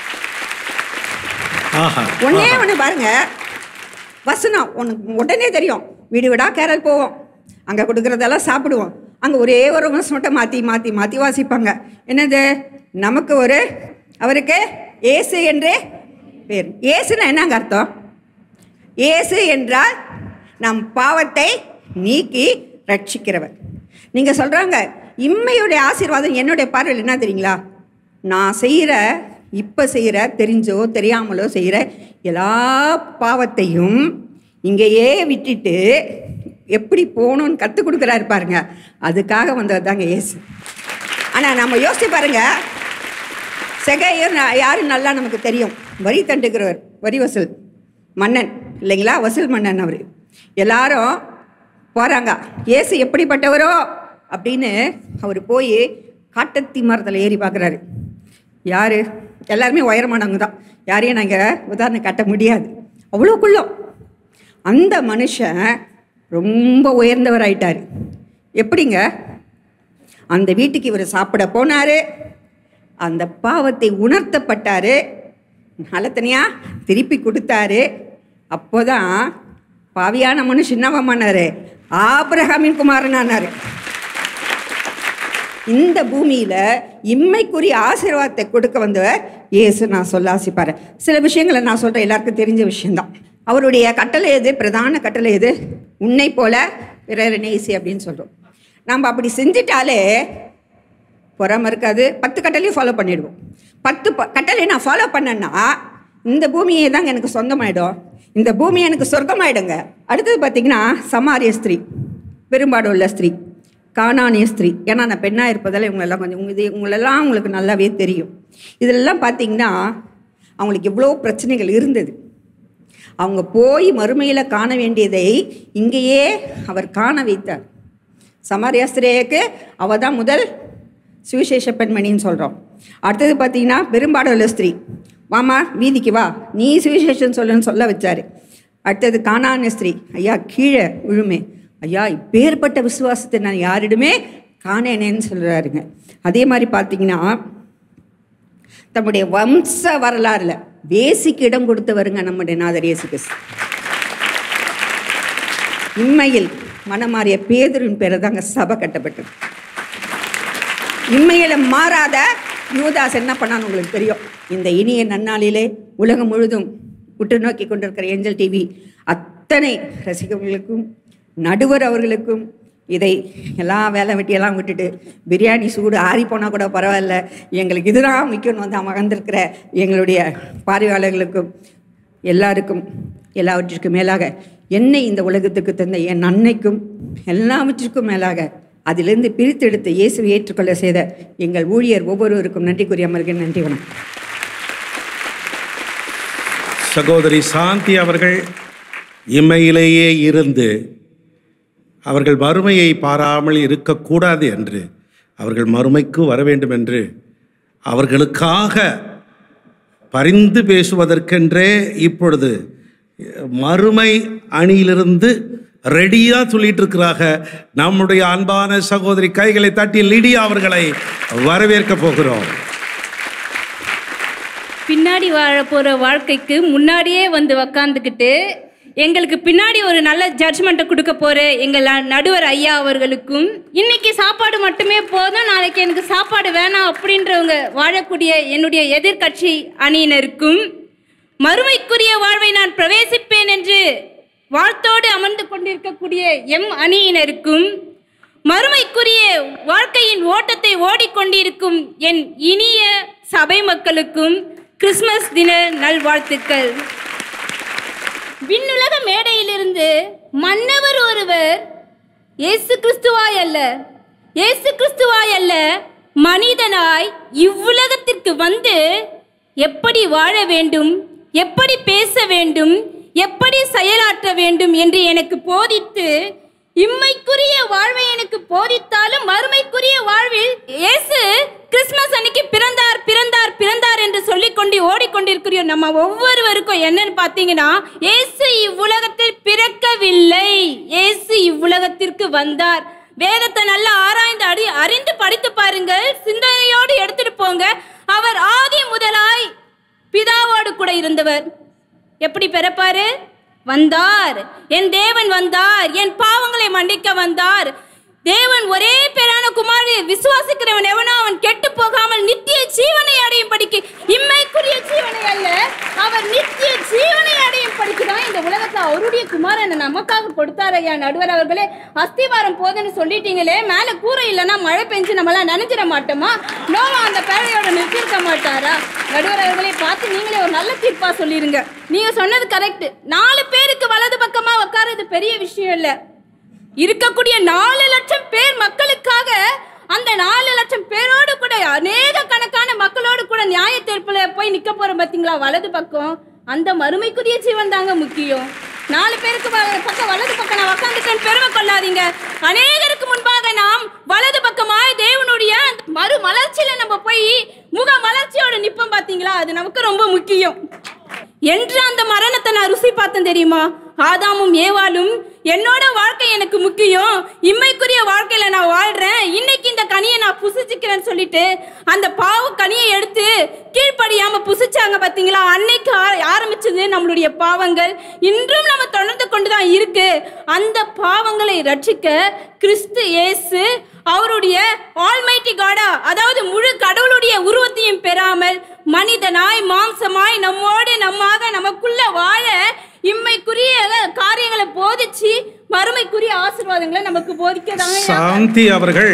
ஆஹா ஒன்னே ஒன்று பாருங்க வசனம் உனக்கு உடனே தெரியும் வீடு வீடா கேரள் போவோம் அங்கே கொடுக்குறதெல்லாம் சாப்பிடுவோம் அங்கே ஒரே ஒரு வசனம் மட்டும் மாற்றி மாற்றி மாற்றி வாசிப்பாங்க என்னது நமக்கு ஒரு அவருக்கு ஏசு என்றே பேர் ஏசுன்னா என்னங்க அர்த்தம் இயேசு என்றால் நம் பாவத்தை நீக்கி ரட்சிக்கிறவர் நீங்கள் சொல்கிறாங்க இம்மையுடைய ஆசீர்வாதம் என்னுடைய பார்வையில் என்ன தெரியுங்களா நான் செய்கிற இப்போ செய்கிற தெரிஞ்சோ தெரியாமலோ செய்கிற எல்லா பாவத்தையும் இங்கேயே விட்டுட்டு எப்படி போகணும்னு கற்றுக் கொடுக்குறாரு பாருங்க அதுக்காக வந்தது தாங்க ஏசு ஆனால் நம்ம யோசிச்சு பாருங்க செகையர் யாரு நல்லா நமக்கு தெரியும் வரி தண்டுகிறவர் வரி வசூல் மன்னன் இல்லைங்களா வசூல் மன்னன் அவர் எல்லாரும் போகிறாங்க இயேசு எப்படிப்பட்டவரோ அப்படின்னு அவர் போய் காட்டத்தி மரத்தில் ஏறி பார்க்குறாரு யார் எல்லாருமே உயரமானவங்க தான் யாரையும் நாங்கள் உதாரணம் காட்ட முடியாது அவ்வளோ குள்ளம் அந்த மனுஷன் ரொம்ப உயர்ந்தவர் ஆயிட்டார் எப்படிங்க அந்த வீட்டுக்கு இவர் சாப்பிட போனார் அந்த பாவத்தை உணர்த்தப்பட்டார் நலத்தனியா திருப்பி கொடுத்தாரு அப்போதான் பாவியான மனுஷன் என்னவா பண்ணாரு ஆபிரகாமின் குமாரன் ஆனாரு இந்த பூமியில இம்மைக்குரிய ஆசீர்வாதத்தை கொடுக்க வந்தவர் இயேசு நான் சொல்ல ஆசைப்பாரு சில விஷயங்களை நான் சொல்றேன் எல்லாருக்கும் தெரிஞ்ச விஷயம்தான் அவருடைய கட்டளை எது பிரதான கட்டளை எது உன்னை போல பிறரை நேசி அப்படின்னு சொல்றோம் நம்ம அப்படி செஞ்சிட்டாலே பொறாம இருக்காது பத்து கட்டளையும் ஃபாலோ பண்ணிடுவோம் பத்து ப கட்டளை நான் ஃபாலோ பண்ணேன்னா இந்த பூமியே தாங்க எனக்கு சொந்தமாயிடும் இந்த பூமி எனக்கு சொர்க்கமாயிடுங்க அடுத்தது பார்த்தீங்கன்னா சமாரிய ஸ்திரீ பெரும்பாடு உள்ள ஸ்திரீ காணானிய ஸ்திரீ ஏன்னா நான் பெண்ணாக இருப்பதால் இவங்களெல்லாம் கொஞ்சம் உங்க இது உங்களெல்லாம் உங்களுக்கு நல்லாவே தெரியும் இதெல்லாம் பார்த்தீங்கன்னா அவங்களுக்கு எவ்வளோ பிரச்சனைகள் இருந்தது அவங்க போய் மறுமையில் காண வேண்டியதை இங்கேயே அவர் காண வைத்தார் சமாரியாஸ்திரேயக்கு அவ தான் முதல் சுவிசேஷ பெண்மணின்னு சொல்கிறோம் அடுத்தது பார்த்தீங்கன்னா பெரும்பாடுள்ள ஸ்திரீ வாமா வீதிக்கு வா நீ சுவிசேஷம் சொல்லுன்னு சொல்ல வச்சாரு அடுத்தது காணான ஸ்திரீ ஐயா கீழே விழுமே ஐயா இப்பேற்பட்ட விசுவாசத்தை நான் யாரிடமே காணேனேன்னு சொல்கிறாருங்க அதே மாதிரி பார்த்தீங்கன்னா தம்முடைய வம்ச வரலாறுல வேசிக்கு இடம் கொடுத்தவருங்க நம்முடைய நாதர் இயேசு கிறிஸ்து இம்மையில் மனமாறிய பேதரின் பேரை தாங்க சபை கட்டப்பட்டது இம்மையில மாறாத யூதாஸ் என்ன பண்ணான்னு உங்களுக்கு தெரியும் இந்த இனிய நன்னாளிலே உலகம் முழுதும் உற்று நோக்கி கொண்டிருக்கிற ஏஞ்சல் டிவி அத்தனை ரசிகர்களுக்கும் நடுவர் அவர்களுக்கும் இதை எல்லா வேலை வெட்டியெல்லாம் விட்டுட்டு பிரியாணி சூடு ஆறி போனால் கூட பரவாயில்ல எங்களுக்கு இதுதான் முக்கியம் வந்து அமர்ந்திருக்கிற எங்களுடைய பார்வையாளர்களுக்கும் எல்லாருக்கும் எல்லாவற்றிற்கும் மேலாக என்னை இந்த உலகத்துக்கு தந்த என் அன்னைக்கும் எல்லாவற்றிற்கும் மேலாக அதிலிருந்து பிரித்தெடுத்து இயேசுவை ஏற்றுக்கொள்ள செய்த எங்கள் ஊழியர் ஒவ்வொருவருக்கும் நன்றி கூறி அமர்கிறேன் நன்றி வணக்கம் சகோதரி சாந்தி அவர்கள் இம்மையிலேயே இருந்து அவர்கள் மறுமையை பாராமல் இருக்கக்கூடாது என்று அவர்கள் மறுமைக்கு வர வேண்டும் என்று அவர்களுக்காக பரிந்து பேசுவதற்கென்றே இப்பொழுது மறுமை அணியிலிருந்து ரெடியாக சொல்லிட்டு இருக்கிறாங்க நம்முடைய அன்பான சகோதரி கைகளை தட்டி லிடியா அவர்களை வரவேற்க போகிறோம் பின்னாடி வாழ போகிற வாழ்க்கைக்கு முன்னாடியே வந்து உக்காந்துக்கிட்டு எங்களுக்கு பின்னாடி ஒரு நல்ல ஜட்ஜ்மெண்ட்டை கொடுக்க போகிற எங்கள் ந- நடுவர் ஐயா அவர்களுக்கும் இன்னைக்கு சாப்பாடு மட்டுமே போதும் நாளைக்கு எனக்கு சாப்பாடு வேணாம் அப்படின்றவங்க வாழக்கூடிய என்னுடைய எதிர்க்கட்சி அணியினருக்கும் மறுமைக்குரிய வாழ்வை நான் பிரவேசிப்பேன் என்று வாழ்த்தோடு அமர்ந்து கொண்டிருக்கக்கூடிய எம் அணியினருக்கும் மறுமைக்குரிய வாழ்க்கையின் ஓட்டத்தை ஓடிக்கொண்டிருக்கும் என் இனிய சபை மக்களுக்கும் கிறிஸ்மஸ் தின நல்வாழ்த்துக்கள் விண்ணுலக மேடையிலிருந்து மன்னவர் ஒருவர் இயேசு கிறிஸ்துவாய் அல்ல இயேசு கிறிஸ்துவாய் அல்ல மனிதனாய் இவ்வுலகத்திற்கு வந்து எப்படி வாழ வேண்டும் எப்படி பேச வேண்டும் எப்படி செயலாற்ற வேண்டும் என்று எனக்கு போதித்து இம்மைக்குரிய வாழ்வை எனக்கு போதித்தாலும் மறுமைக்குரிய வாழ்வில் இயேசு கிறிஸ்மஸ் அன்னைக்கு பிறந்தார் பிறந்தார் பிறந்தார் என்று சொல்லிக்கொண்டு ஓடிக்கொண்டிருக்கிற நம்ம ஒவ்வொருவருக்கும் என்னன்னு பார்த்தீங்கன்னா இயேசு இவ்வுலகத்தில் பிறக்கவில்லை இயேசு இவ்வுலகத்திற்கு வந்தார் வேதத்தை நல்லா ஆராய்ந்து அடி அறிந்து படித்து பாருங்கள் சிந்தனையோடு எடுத்துட்டு போங்க அவர் ஆதி முதலாய் பிதாவோடு கூட இருந்தவர் எப்படி பிறப்பாரு வந்தார் என் தேவன் வந்தார் என் பாவங்களை மன்னிக்க வந்தார் தேவன் ஒரே பேரான குமாரி விசுவாசிக்கிறவன் எவனோ அவன் கெட்டு போகாமல் நித்திய ஜீவனை அடையும் படிக்கு இம்மைக்குரிய ஜீவனை அல்ல அவர் நித்திய ஜீவனை அடையும் படிக்கு தான் இந்த உலகத்துல அவருடைய குமாரனை நமக்காக கொடுத்தாரு ஐயா நடுவர் அவர்களே அஸ்திவாரம் போதுன்னு சொல்லிட்டீங்களே மேல கூரை இல்லைன்னா மழை பெஞ்சு நம்மளாம் நினைச்சிட மாட்டோமா நோவா அந்த பேழையோட நிறுத்திருக்க மாட்டாரா நடுவர் அவர்களே பார்த்து நீங்களே ஒரு நல்ல தீர்ப்பா சொல்லிருங்க நீங்க சொன்னது கரெக்ட் நாலு பேருக்கு வலது பக்கமா உட்காருது பெரிய விஷயம் இல்ல இருக்கக்கூடிய நாலு லட்சம் பேர் மக்களுக்காக அந்த நாலு லட்சம் பேரோடு கூட அநேக கணக்கான மக்களோடு கூட நியாய தீர்ப்புல போய் நிக்க போறோம் பாத்தீங்களா வலது பக்கம் அந்த மறுமைக்குரிய ஜீவன் தாங்க முக்கியம் நாலு பேருக்கு வ- பக்கம் வலது பக்கம் நான் உக்காந்துட்டேன்னு பெருமை கொள்ளாதீங்க அநேகருக்கு முன்பாக நாம் வலது பக்கமாய் தேவனுடைய அந்த மறு மலர்ச்சியில நம்ம போய் முக மலர்ச்சியோட நிப்போம் பாத்தீங்களா அது நமக்கு ரொம்ப முக்கியம் என்று அந்த மரணத்தை நான் ருசி பார்த்தேன் தெரியுமா ஆதாமும் ஏவாளும் என்னோட வாழ்க்கை எனக்கு முக்கியம் இம்மைக்குரிய வாழ்க்கையில நான் வாழ்றேன் இன்னைக்கு இந்த கனியை நான் புசிச்சுக்கிறேன்னு சொல்லிட்டு அந்த பாவ கனியை எடுத்து கீழ்ப்படியாம புசிச்சாங்க பாத்தீங்களா அன்னைக்கு ஆ- ஆரம்பிச்சது நம்மளுடைய பாவங்கள் இன்றும் நம்ம தொடர்ந்து கொண்டுதான் இருக்கு அந்த பாவங்களை ரட்சிக்க கிறிஸ்து இயேசு அவருடைய ஆல்மைட்டி காடா அதாவது முழு கடவுளுடைய உருவத்தையும் பெறாமல் மனிதனாய் மாம்சமாய் நம்மோடு நம்மாக நமக்குள்ள வாழ இம்மைக்குரிய காரியங்களை போதிச்சு மறுமைக்குரிய ஆசீர்வாதங்களை நமக்கு போதிக்கதாங்க சாந்தி அவர்கள்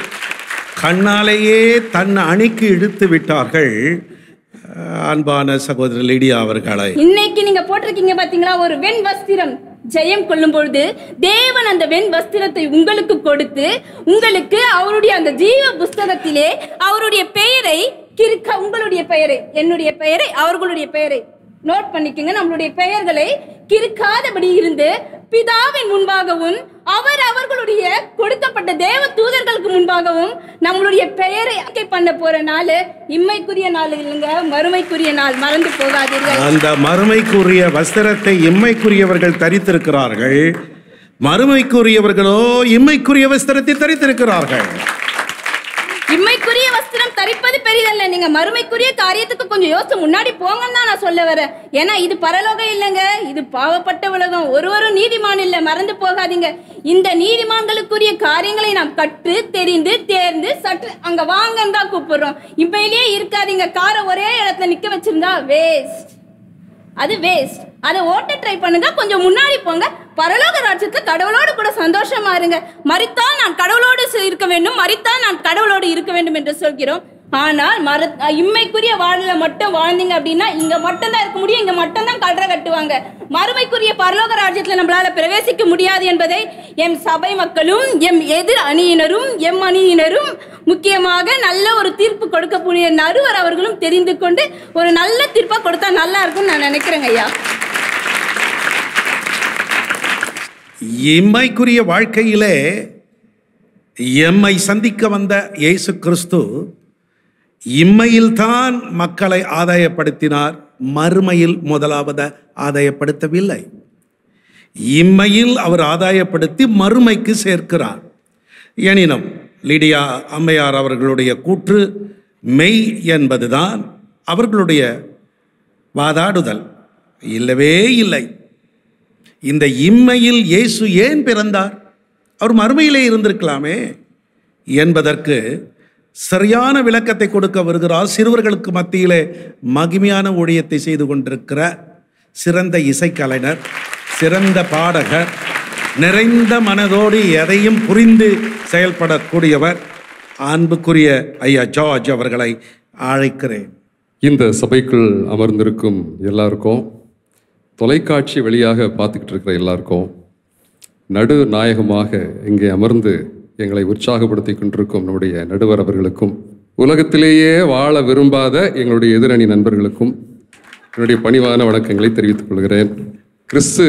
கண்ணாலேயே தன் அணிக்கு இழுத்து விட்டார்கள் அஹ், அன்பான சகோதரர் லிடியா அவர்களை இன்னைக்கு நீங்க போட்டிருக்கீங்க பாத்தீங்களா ஒரு வெண் வஸ்திரம் ஜெயம் கொள்ளும் பொழுது தேவன் அந்த வெண் வஸ்திரத்தை உங்களுக்கு கொடுத்து உங்களுக்கு அவருடைய அந்த ஜீவ புஸ்தகத்திலே அவருடைய பெயரை கிறுக்க உங்களுடைய பெயரை என்னுடைய பெயரை அவர்களுடைய பெயரை நோட் பண்ணிக்கோங்க நம்மளுடைய பெயர்களை கிறுக்காதபடி இருந்து பிதாவின் முன்பாகவும் அவர் அவர்களுடைய கொடுக்கப்பட்ட தேவ தூதர்களுக்கு முன்பாகவும் நம்மளுடைய பெயரை அறிக்கை பண்ண போற நாள் இம்மைக்குரிய நாள் இல்லைங்க மறுமைக்குரிய நாள் மறந்து போகாதீர்கள் அந்த மறுமைக்குரிய வஸ்திரத்தை இம்மைக்குரியவர்கள் தரித்திருக்கிறார்கள் மறுமைக்குரியவர்களோ இம்மைக்குரிய வஸ்திரத்தை தரித்திருக்கிறார்கள் இம்மைக்குரிய வஸ்திரம் தரிப்பது பெரிதல்ல நீங்க மறுமைக்குரிய காரியத்துக்கு கொஞ்சம் யோசிச்சு முன்னாடி போங்கன்னு தான் நான் சொல்ல வரேன் ஏன்னா இது பரலோகம் இல்லைங்க இது பாவப்பட்ட உலகம் ஒருவரும் நீதிமான் இல்ல மறந்து போகாதீங்க இந்த நீதிமான்களுக்குரிய காரியங்களை நாம் கற்று தெரிந்து தேர்ந்து சற்று அங்க வாங்கன்னு தான் கூப்பிடுறோம் இம்மையிலேயே இருக்காதீங்க காரை ஒரே இடத்துல நிக்க வச்சிருந்தா வேஸ்ட் அது வேஸ்ட் அதை ஓட்ட ட்ரை பண்ணுங்க கொஞ்சம் முன்னாடி போங்க பரலோக ராஜ்யத்துல கடவுளோடு கூட சந்தோஷமா இருங்க மறித்தால் நான் கடவுளோடு ச- இருக்க வேண்டும் மறித்தால் நான் கடவுளோடு இருக்க வேண்டும் என்று சொல்கிறோம் ஆனால் மர இம்மைக்குரிய வாழ்ல மட்டும் வாழ்ந்தீங்க அப்படின்னா இங்க மட்டும் தான் இருக்க முடியும் இங்க மட்டும் தான் கல்ற கட்டுவாங்க மறுமைக்குரிய பரலோக ராஜ்யத்துல நம்மளால பிரவேசிக்க முடியாது என்பதை எம் சபை மக்களும் எம் எதிர் அணியினரும் எம் அணியினரும் முக்கியமாக நல்ல ஒரு தீர்ப்பு கொடுக்கக்கூடிய நடுவர் அவர்களும் தெரிந்து கொண்டு ஒரு நல்ல தீர்ப்பா கொடுத்தா நல்லா இருக்கும்னு நான் நினைக்கிறேங்க ஐயா இம்மைக்குரிய வாழ்க்கையிலே எம்மை சந்திக்க வந்த இயேசு கிறிஸ்து இம்மையில்தான் மக்களை ஆதாயப்படுத்தினார் மறுமையில் முதலாவது ஆதாயப்படுத்தவில்லை இம்மையில் அவர் ஆதாயப்படுத்தி மறுமைக்கு சேர்க்கிறார் எனினும் லிடியா அம்மையார் அவர்களுடைய கூற்று மெய் என்பதுதான் அவர்களுடைய வாதாடுதல் இல்லவே இல்லை இந்த இம்மையில் இயேசு ஏன் பிறந்தார் அவர் மறுமையிலே இருந்திருக்கலாமே என்பதற்கு சரியான விளக்கத்தை கொடுக்க வருகிறார் சிறுவர்களுக்கு மத்தியிலே மகிமையான ஊழியத்தை செய்து கொண்டிருக்கிற சிறந்த இசைக்கலைஞர் சிறந்த பாடகர் நிறைந்த மனதோடு எதையும் புரிந்து செயல்படக்கூடியவர் அன்புக்குரிய ஐயா ஜார்ஜ் அவர்களை அழைக்கிறேன் இந்த சபைக்குள் அமர்ந்திருக்கும் எல்லாருக்கும் தொலைக்காட்சி வழியாக பார்த்துக்கிட்டு இருக்கிற எல்லாருக்கும் நடு நாயகமாக இங்கே அமர்ந்து எங்களை உற்சாகப்படுத்தி கொண்டிருக்கும் நம்முடைய நடுவர் அவர்களுக்கும் உலகத்திலேயே வாழ விரும்பாத எங்களுடைய எதிரணி நண்பர்களுக்கும் என்னுடைய பணிவான வணக்கங்களை தெரிவித்துக் கொள்கிறேன் கிறிஸ்து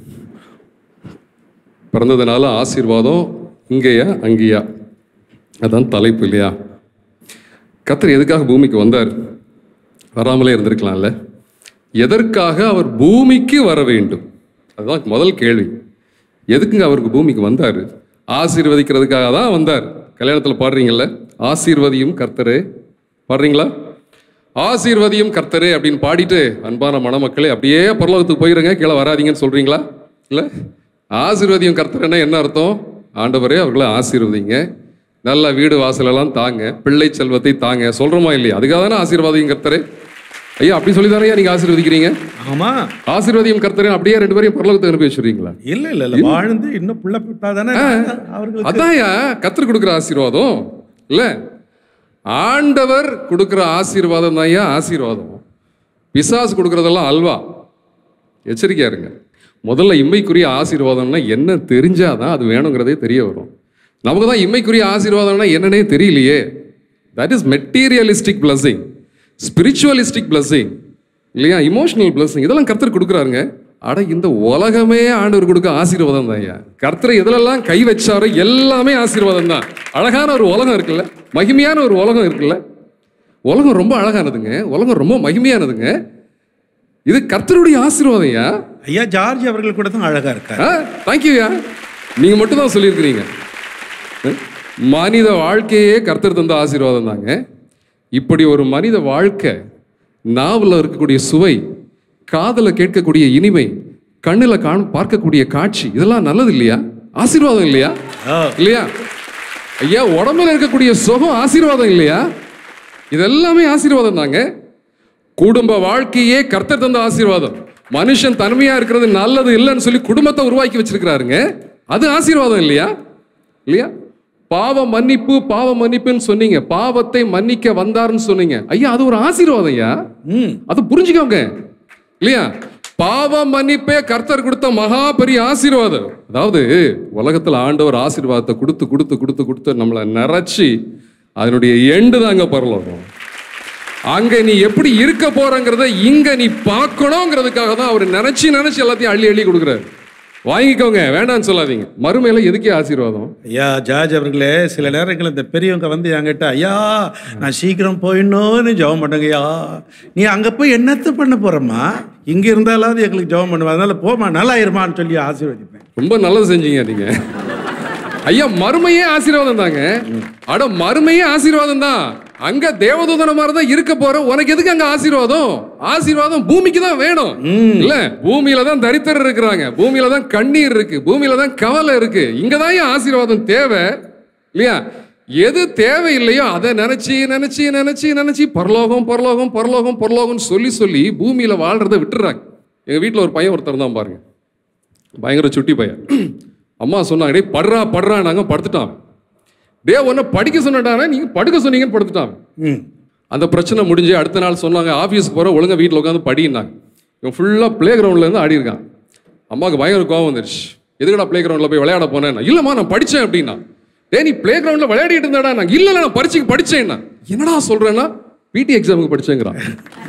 பிறந்ததுனால ஆசீர்வாதம் இங்கேயா அங்கேயா அதான் தலைப்பு இல்லையா கத்தர் எதுக்காக பூமிக்கு வந்தார் வராமலே இருந்திருக்கலாம்ல எதற்காக அவர் பூமிக்கு வர வேண்டும் அதுதான் முதல் கேள்வி எதுக்குங்க அவருக்கு பூமிக்கு வந்தார் ஆசீர்வதிக்கிறதுக்காக தான் வந்தார் கல்யாணத்தில் பாடுறீங்கல்ல ஆசீர்வதியும் கர்த்தரே பாடுறீங்களா ஆசீர்வதியும் கர்த்தரே அப்படின்னு பாடிட்டு அன்பான மணமக்களே அப்படியே பரலோகத்துக்கு போயிருங்க கீழே வராதீங்கன்னு சொல்றீங்களா இல்லை ஆசீர்வதியும் கர்த்தர்னா என்ன அர்த்தம் ஆண்டவரே அவர்களை ஆசீர்வதிங்க நல்ல வீடு வாசலெல்லாம் தாங்க பிள்ளை செல்வத்தை தாங்க சொல்றோமா இல்லையா அதுக்காக தானே ஆசீர்வாதியும் கர்த்தரே ஐயா அப்படி சொல்லி தானே நீங்க ஆசீர்வதிக்கிறீங்க ஆமா ஆசீர்வதியும் கர்த்தரையும் அப்படியே ரெண்டு பேரையும் பரலோகத்தை அனுப்பி வச்சிருக்கீங்களா இல்ல இல்ல இல்ல வாழ்ந்து இன்னும் புள்ள தானே அவர்களுக்கு அதான்யா கத்தர் கொடுக்குற ஆசீர்வாதம் இல்ல ஆண்டவர் கொடுக்குற ஆசீர்வாதம் தான் ஆசீர்வாதம் பிசாசு கொடுக்கறதெல்லாம் அல்வா எச்சரிக்கையா இருங்க முதல்ல இம்மைக்குரிய ஆசீர்வாதம்னா என்ன தெரிஞ்சாதான் அது வேணுங்கிறதே தெரிய வரும் நமக்கு தான் இம்மைக்குரிய ஆசீர்வாதம்னா என்னன்னே தெரியலையே that is materialistic blessing spiritualistic blessing இல்லையா இமோஷனல் பிளஸிங் இதெல்லாம் கர்த்தர் கொடுக்குறாருங்க அட இந்த உலகமே ஆண்டவர் கொடுக்க ஆசீர்வாதம் தான் ஐயா கர்த்தரை எதுலெல்லாம் கை வச்சாரோ எல்லாமே ஆசீர்வாதம் தான் அழகான ஒரு உலகம் இருக்குல்ல மகிமையான ஒரு உலகம் இருக்குல்ல உலகம் ரொம்ப அழகானதுங்க உலகம் ரொம்ப மகிமையானதுங்க இது கர்த்தருடைய ஆசீர்வாதம் ஐயா ஐயா ஜார்ஜ் அவர்கள் கூட தான் அழகா இருக்காரு ஆ தேங்க்யூயா நீங்க மட்டும் தான் சொல்லியிருக்கிறீங்க அஹ், மனித வாழ்க்கையே கர்த்தர் தந்த ஆசீர்வாதம் தாங்க இப்படி ஒரு மனித வாழ்க்கை நாவல இருக்கக்கூடிய சுவை காதுல கேட்கக்கூடிய இனிமை கண்ணுல காண பார்க்கக்கூடிய காட்சி இதெல்லாம் நல்லது இல்லையா ஆசீர்வாதம் இல்லையா இல்லையா ஐயா உடம்புல இருக்கக்கூடிய சுகம் ஆசீர்வாதம் இல்லையா இதெல்லாமே ஆசீர்வாதம் தாங்க குடும்ப வாழ்க்கையே கர்த்தர் தந்த ஆசீர்வாதம் மனுஷன் தனிமையா இருக்கிறது நல்லது இல்லைன்னு சொல்லி குடும்பத்தை உருவாக்கி வச்சிருக்கிறாருங்க அது ஆசீர்வாதம் இல்லையா இல்லையா பாவ மன்னிப்பு பாவ மன்னிப்புன்னு சொன்னீங்க பாவத்தை மன்னிக்க வந்தாருன்னு சொன்னீங்க ஐயா அது ஒரு ஆசீர்வாதம் ஐயா அது புரிஞ்சுக்கோங்க இல்லையா பாவ மன்னிப்பே கர்த்தர் கொடுத்த மகா பெரிய ஆசீர்வாதம் அதாவது உலகத்துல ஆண்டவர் ஆசீர்வாதத்தை கொடுத்து கொடுத்து கொடுத்து கொடுத்து நம்மளை நிறைச்சி அதனுடைய எண்டு தாங்க பரலோகம் அங்க நீ எப்படி இருக்க போறங்கிறத இங்க நீ பார்க்கணுங்கிறதுக்காக தான் அவர் நினைச்சு நினைச்சு எல்லாத்தையும் அள்ளி அள்ளி கொடுக்குறாரு வாங்கிக்கோங்க வேண்டாம்னு சொல்லாதீங்க மறுமையில எதுக்கே ஆசீர்வாதம் ஐயா ஜார்ஜ் அவர்களே சில நேரங்கள் இந்த பெரியவங்க வந்து என்கிட்ட ஐயா நான் சீக்கிரம் போயிடணும்னு ஜெபம் பண்ணுங்கய்யா நீ அங்கே போய் என்னத்தை பண்ண போறம்மா இங்கே இருந்தாலாவது எங்களுக்கு ஜெபம் பண்ணுவா அதனால போமா நல்லா இருமான்னு சொல்லி ஆசீர்வதிப்பேன் ரொம்ப நல்லது செஞ்சீங்க நீங்க ஐயா மறுமையே ஆசீர்வாதம் தாங்க அட மறுமையே ஆசீர்வாதம் தான் அங்க தேவதூதன மாதிரி தான் இருக்க போற உனக்கு எதுக்கு அங்க ஆசீர்வாதம் ஆசீர்வாதம் பூமிக்கு தான் வேணும் இல்ல பூமியில தான் தரித்திரர் இருக்கிறாங்க பூமியில தான் கண்ணீர் இருக்கு பூமியில தான் கவலை இருக்கு இங்க தான் ஏன் ஆசீர்வாதம் தேவை இல்லையா எது தேவையில்லையோ அதை நினைச்சு நினைச்சு நினைச்சு நினைச்சு பரலோகம் பரலோகம் பரலோகம் பரலோகம்னு சொல்லி சொல்லி பூமியில வாழ்றதை விட்டுறாங்க எங்க வீட்டுல ஒரு பையன் ஒருத்தர் தான் பாருங்க பயங்கர சுட்டி பையன் அம்மா சொன்னாங்க டேய் படுறா படுறா நாங்க படுத்துட்டான் டே உன்னை படிக்க சொன்னட்டானே நீங்க படுக்க சொன்னீங்கன்னு படுத்துட்டான் ம் அந்த பிரச்சனை முடிஞ்சு அடுத்த நாள் சொன்னாங்க ஆஃபீஸ்க்கு போகிற ஒழுங்கா வீட்டில் உட்காந்து படின்னாங்க இவன் ஃபுல்லாக ப்ளே இருந்து ஆடி இருக்கான் அம்மாவுக்கு பயங்கர கோவம் வந்துருச்சு எதுக்கடா ப்ளே கிரவுண்டில் போய் விளையாட போனேன் இல்லைம்மா நான் படித்தேன் அப்படின்னா டேய் நீ ப்ளே கிரவுண்டில் விளையாடிட்டு இருந்தாடா நான் இல்லை இல்லை நான் பரிச்சுக்கு படித்தேன்னா என்னடா சொல்கிறேன்னா பிடி எக்ஸாமுக்கு படித்தேங்கிறான்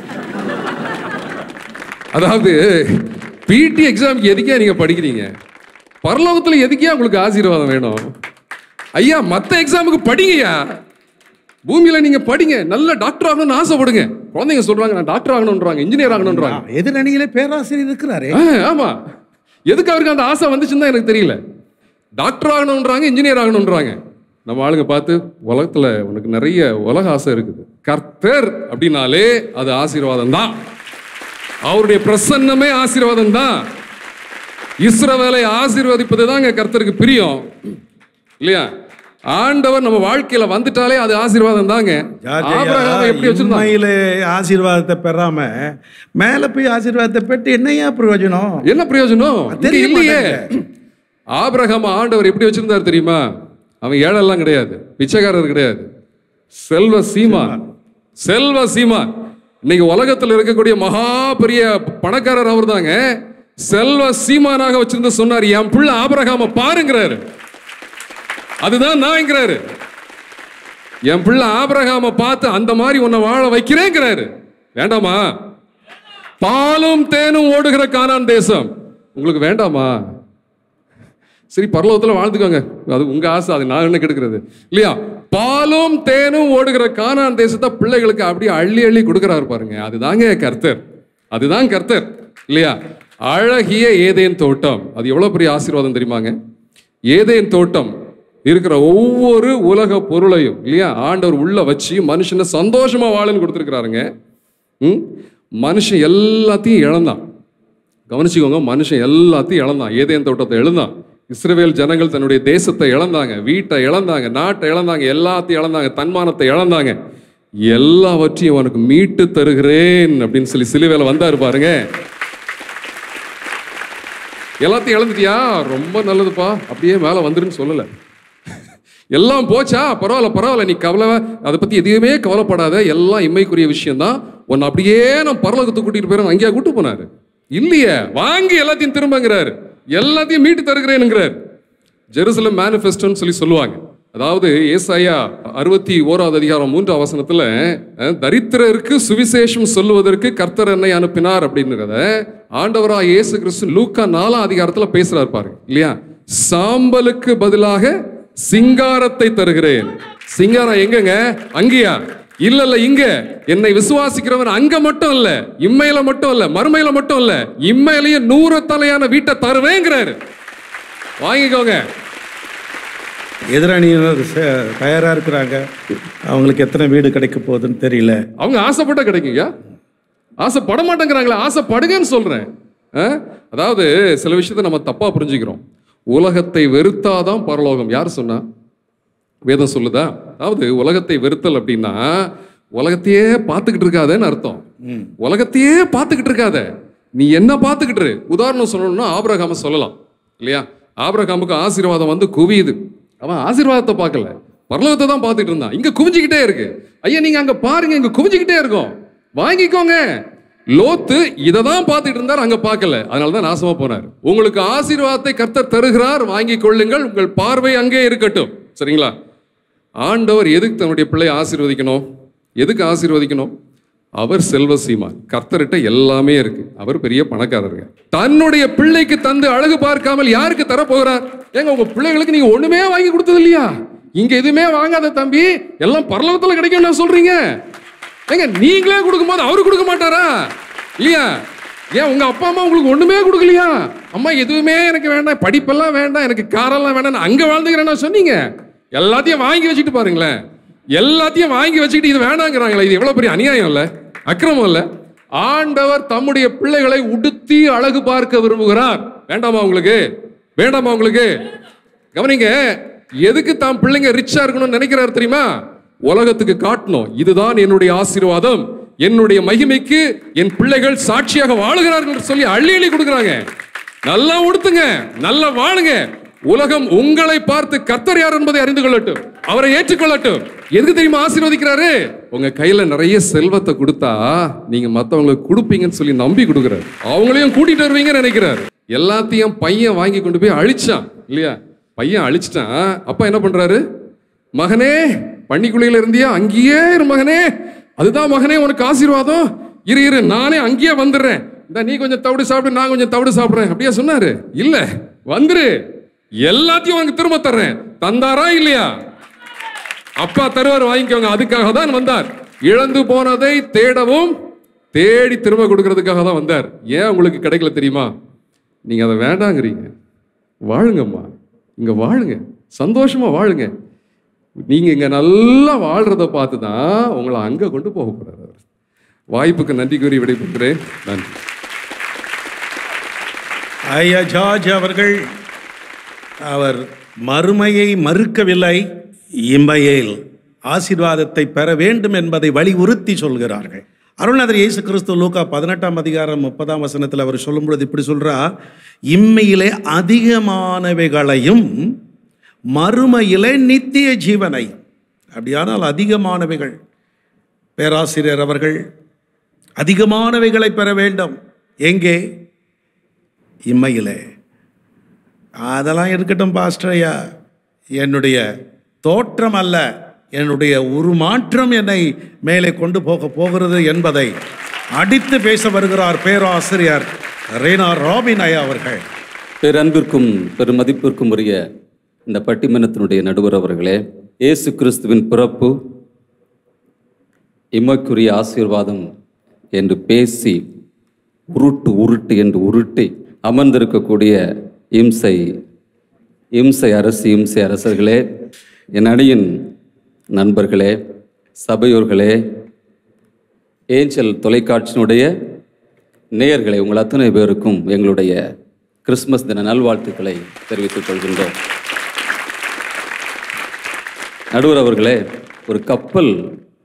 அதாவது பிடி எக்ஸாமுக்கு எதுக்கே நீங்க படிக்கிறீங்க பரலோகத்துல எதுக்கே உங்களுக்கு ஆசீர்வாதம் வேணும் ஐயா மத்த எக்ஸாமுக்கு படிங்கய்யா பூமியில நீங்க படிங்க நல்ல டாக்டர் ஆகணும்னு ஆசைப்படுங்க குழந்தைங்க சொல்றாங்க நான் டாக்டர் ஆகணும்ன்றாங்க இன்ஜினியர் ஆகணும்ன்றாங்க எதிரணியிலே பேராசிரியர் இருக்கிறாரே ஆ, ஆமா எதுக்கு அவருக்கு அந்த ஆசை வந்துச்சுன்னு தான் எனக்கு தெரியல டாக்டர் ஆகணுன்றாங்க இன்ஜினியர் ஆகணுன்றாங்க நம்ம ஆளுங்க பார்த்து உலகத்துல உனக்கு நிறைய உலக ஆசை இருக்குது கர்த்தர் அப்படின்னாலே அது ஆசீர்வாதம் தான் அவருடைய பிரசன்னமே ஆசீர்வாதம் தான் இஸ்ரவேலை ஆசீர்வதிப்பது தாங்க கர்த்தருக்கு பிரியம் இல்லையா ஆண்டவர் நம்ம வாழ்க்கையில வந்துட்டாலே அது ஆசீர்வாதம் தாங்க ஜார்ஜ் ஐயா, ஆபிரகாமை எப்படி வச்சிருந்தாங்க உண்மையிலே ஆசீர்வாதத்தை பெறாம மேல போய் ஆசீர்வாதத்தை பெற்று என்னையா பிரயோஜனம் என்ன பிரயோஜனம் இங்க தெரிய இல்லையே ஆபிரகாம் ஆண்டவர் எப்படி வச்சிருந்தார் தெரியுமா அவன் ஏழெல்லாம் கிடையாது பிச்சைக்காரர் கிடையாது செல்வ சீமான் செல்வ சீமான் இன்னைக்கு உலகத்துல இருக்கக்கூடிய மகா பெரிய பணக்காரர் அவர் தாங்க செல்வ சீமானாக வச்சிருந்து சொன்னார் என் புள்ள ஆபிரகாம பாருங்கிறாரு அதுதான் நான்ங்கிறாரு என் பிள்ளை ஆபிரகாம பார்த்து அந்த மாதிரி உன்னை வாழ வைக்கிறேங்கிறாரு வேண்டாமா பாலும் தேனும் ஓடுகிற கானான் தேசம் உங்களுக்கு வேண்டாமா சரி பரலோகத்துல வாழ்ந்துக்கோங்க அது உங்க ஆசை அது நான் என்ன கெடுக்கிறது இல்லையா பாலும் தேனும் ஓடுகிற கானான் தேசத்தை பிள்ளைகளுக்கு அப்படியே அள்ளி அள்ளி கொடுக்குறாரு பாருங்க அதுதாங்க கர்த்தர் அதுதான் கர்த்தர் இல்லையா அழகிய ஏதேன் தோட்டம் அது எவ்வளவு பெரிய ஆசீர்வாதம் தெரியுமாங்க ஏதேன் தோட்டம் இருக்கிற ஒவ்வொரு உலக பொருளையும் இல்லையா ஆண்டவர் உள்ள வச்சு மனுஷனை சந்தோஷமா வாழன்னு கொடுத்துருக்கிறாருங்க ம் மனுஷன் எல்லாத்தையும் இழந்தான் கவனிச்சுக்கோங்க மனுஷன் எல்லாத்தையும் இழந்தான் ஏதேன் தோட்டத்தை இழந்தான் இஸ்ரவேல் ஜனங்கள் தன்னுடைய தேசத்தை இழந்தாங்க வீட்டை இழந்தாங்க நாட்டை இழந்தாங்க எல்லாத்தையும் இழந்தாங்க தன்மானத்தை இழந்தாங்க எல்லாவற்றையும் உனக்கு மீட்டு தருகிறேன் அப்படின்னு சொல்லி சிலுவையில வந்தாரு பாருங்க எல்லாத்தையும் இழந்துட்டியா ரொம்ப நல்லதுப்பா அப்படியே மேலே வந்துருன்னு சொல்லலை எல்லாம் போச்சா பரவாயில்ல பரவாயில்ல நீ கவலை அதை பற்றி எதுவுமே கவலைப்படாத எல்லாம் இம்மைக்குரிய விஷயம்தான் உன்னை அப்படியே நான் பரலோகத்துக்கு கூட்டிட்டு போயிறேன் அங்கேயா கூட்டு போனாரு இல்லையே வாங்கி எல்லாத்தையும் திரும்பங்கிறாரு எல்லாத்தையும் மீட்டு தருகிறேனுங்கிறார் ஜெருசலம் மேனிஃபெஸ்டோன்னு சொல்லி சொல்லுவாங்க அதாவது ஏசாயா அறுபத்தி ஓராவது அதிகாரம் மூன்றாம் வசனத்துல அஹ், தரித்திரருக்கு சுவிசேஷம் சொல்லுவதற்கு கர்த்தர் என்னை அனுப்பினார் அப்படின்றத ஆண்டவரா இயேசு கிறிஸ்து லூக்கா நாலாம் அதிகாரத்துல பேசுறாரு பாருங்க இல்லையா சாம்பலுக்கு பதிலாக சிங்காரத்தை தருகிறேன் சிங்காரம் எங்கங்க அங்கேயா இல்ல இல்ல இங்க என்னை விசுவாசிக்கிறவன் அங்க மட்டும் இல்ல இம்மையில மட்டும் இல்ல மறுமையில மட்டும் இல்ல இம்மையிலேயே நூறு தலையான வீட்டை தருவேங்கிறாரு வாங்கிக்கோங்க எதிரணியினர் ச- தயாரா இருக்கிறாங்க அவங்களுக்கு எத்தனை வீடு கிடைக்க போகுதுன்னு தெரியல அவங்க ஆசைப்பட்டா கிடைக்குங்க ஆசைப்பட மாட்டேங்கிறாங்களே ஆசைப்படுங்கன்னு சொல்றேன் ஆ? அதாவது சில விஷயத்தை நம்ம தப்பா புரிஞ்சுக்கிறோம் உலகத்தை வெறுத்தாதான் பரலோகம் யார் சொன்னா வேதம் சொல்லுதா அதாவது உலகத்தை வெறுத்தல் அப்படின்னா உலகத்தையே பார்த்துக்கிட்டு இருக்காதேன்னு அர்த்தம் உலகத்தையே பார்த்துக்கிட்டு இருக்காத நீ என்ன பார்த்துக்கிட்டு இரு. உதாரணம் சொல்லணும்னா ஆபிரகாம சொல்லலாம் இல்லையா ஆபிரகாமுக்கு ஆசீர்வாதம் வந்து குவியுது அவன் ஆசீர்வாதத்தை பார்க்கல பரலோகத்தை தான் பார்த்துட்டு இருந்தான் இங்க குவிஞ்சுக்கிட்டே இருக்கு ஐயா நீங்க அங்க பாருங்க இங்க குவிஞ்சுக்கிட்டே இருக்கும் வாங்கிக்கோங்க லோத்து இதை தான் பார்த்துட்டு இருந்தார் அங்க பார்க்கல அதனால தான் நாசமா போனார் உங்களுக்கு ஆசீர்வாதத்தை கர்த்தர் தருகிறார் வாங்கிக் கொள்ளுங்கள் உங்கள் பார்வை அங்கே இருக்கட்டும் சரிங்களா ஆண்டவர் எதுக்கு தன்னுடைய பிள்ளையை ஆசீர்வதிக்கணும் எதுக்கு ஆசீர்வதிக்கணும் அவர் செல்வ சீமான் கர்த்தர்கிட்ட எல்லாமே இருக்கு அவர் பெரிய பணக்காரருங்க தன்னுடைய பிள்ளைக்கு தந்து அழகு பார்க்காமல் யாருக்கு தரப்போகிறார் ஏங்க உங்க பிள்ளைகளுக்கு நீங்க ஒண்ணுமே வாங்கி கொடுத்தது இல்லையா இங்க எதுவுமே வாங்காத தம்பி எல்லாம் பரலோகத்துல கிடைக்கும் நான் சொல்றீங்க ஏங்க நீங்களே கொடுக்கும்போது அவரு கொடுக்க மாட்டாரா இல்லையா ஏன் உங்க அப்பா அம்மா உங்களுக்கு ஒண்ணுமே கொடுக்கலையா அம்மா எதுவுமே எனக்கு வேண்டாம் படிப்பெல்லாம் வேண்டாம் எனக்கு காரெல்லாம் வேண்டாம் நான் அங்க வாழ்ந்துக்கிறேன் சொன்னீங்க எல்லாத்தையும் வாங்கி வச்சுட்டு பாருங்களேன் எல்லாத்தையும் வாங்கி வச்சுக்கிட்டு இது வேணாங்கிறாங்களே இது எவ்வளவு பெரிய அநியாயம் இல்ல அக்கிரமம் இல்ல ஆண்டவர் தம்முடைய பிள்ளைகளை உடுத்தி அழகு பார்க்க விரும்புகிறார் வேண்டாமா உங்களுக்கு வேண்டாமா உங்களுக்கு கவனிங்க எதுக்கு தாம் பிள்ளைங்க ரிச்சா இருக்கணும்னு நினைக்கிறாரு தெரியுமா உலகத்துக்கு காட்டணும் இதுதான் என்னுடைய ஆசீர்வாதம் என்னுடைய மகிமைக்கு என் பிள்ளைகள் சாட்சியாக வாழுகிறார்கள் என்று சொல்லி அள்ளி அள்ளி கொடுக்குறாங்க நல்லா உடுத்துங்க நல்லா வாழுங்க உலகம் உங்களை பார்த்து கர்த்தர் யார் என்பதை அறிந்து கொள்ளட்டும் அவரை ஏற்றுக்கொள்ளட்டும் எதுக்கு தெரியுமா ஆசீர்வதிக்கிறாரு உங்க கையில நிறைய செல்வத்தை கொடுத்தா நீங்க மத்தவங்களுக்கு கொடுப்பீங்கன்னு சொல்லி நம்பி கொடுக்குறாரு அவங்களையும் கூட்டிட்டு வருவீங்கன்னு நினைக்கிறாரு எல்லாத்தையும் பையன் வாங்கி கொண்டு போய் அழிச்சான் இல்லையா பையன் அழிச்சிட்டான் அப்பா என்ன பண்றாரு மகனே பன்னிக்குழியில இருந்தியா அங்கேயே இரு மகனே அதுதான் மகனே உனக்கு ஆசீர்வாதம் இரு இரு நானே அங்கேயே வந்துடுறேன் இந்த நீ கொஞ்சம் தவிடு சாப்பிடு நான் கொஞ்சம் தவிடு சாப்பிடுறேன் அப்படியே சொன்னாரு இல்ல வந்துரு எல்லாத்தையும் உனக்கு திரும்ப தர்றேன் தந்தாரா இல்லையா அப்பா தருவார் வாங்கிக்கோங்க அதுக்காக தான் வந்தார் இழந்து போனதை தேடவும் தேடி திரும்ப கொடுக்கறதுக்காக தான் வந்தார் ஏன் உங்களுக்கு கிடைக்கல தெரியுமா நீங்க அதை வேண்டாங்கிறீங்க வாழுங்கம்மா இங்க வாழுங்க சந்தோஷமா வாழுங்க நீங்க இங்க நல்லா வாழ்றத பார்த்து தான் உங்களை அங்க கொண்டு போக போறாரு அவர். வாய்ப்புக்கு நன்றி கூறி விடைபெறுகிறேன் நன்றி ஐயா ஜார்ஜ் அவர்கள் அவர் மறுமையை மறுக்கவில்லை இம்மையில் ஆசீர்வாதத்தை பெற வேண்டும் என்பதை வலியுறுத்தி சொல்கிறார்கள் அருள்நாதர் இயேசு கிறிஸ்து லூக்கா பதினெட்டாம் அதிகாரம் முப்பதாம் வசனத்தில் அவர் சொல்லும் பொழுது இப்படி சொல்றார் இம்மையிலே அதிகமானவைகளையும் மறுமையிலே நித்திய ஜீவனை அப்படியானால் அதிகமானவைகள் பேராசிரியர் அவர்கள் அதிகமானவைகளை பெற வேண்டும் எங்கே இம்மையிலே அதெல்லாம் இருக்கட்டும் பாஸ்டர் ஐயா என்னுடைய தோற்றம் அல்ல என்னுடைய உருமாற்றம் என்னை மேலே கொண்டு போக போகிறது என்பதை அடித்து பேச வருகிறார் பேராசிரியர் ரேனா ராபின் ஐயா அவர்கள் பேரன்பிற்கும் பெருமதிப்பிற்கும் உரிய இந்த பட்டிமன்றத்தினுடைய நடுவர் அவர்களே இயேசு கிறிஸ்துவின் பிறப்பு இம்மக்குரிய ஆசீர்வாதம் என்று பேசி உருட்டு உருட்டு என்று உருட்டி அமர்ந்திருக்கக்கூடிய இம்சை இம்சை அரசு இம்சை அரசர்களே என் அணியின் நண்பர்களே சபையோர்களே ஏஞ்சல் தொலைக்காட்சியினுடைய நேயர்களே உங்கள் அத்தனை பேருக்கும் எங்களுடைய கிறிஸ்மஸ் தின நல்வாழ்த்துக்களை தெரிவித்துக் கொள்கின்றோம் நடுவர் அவர்களே ஒரு கப்பல்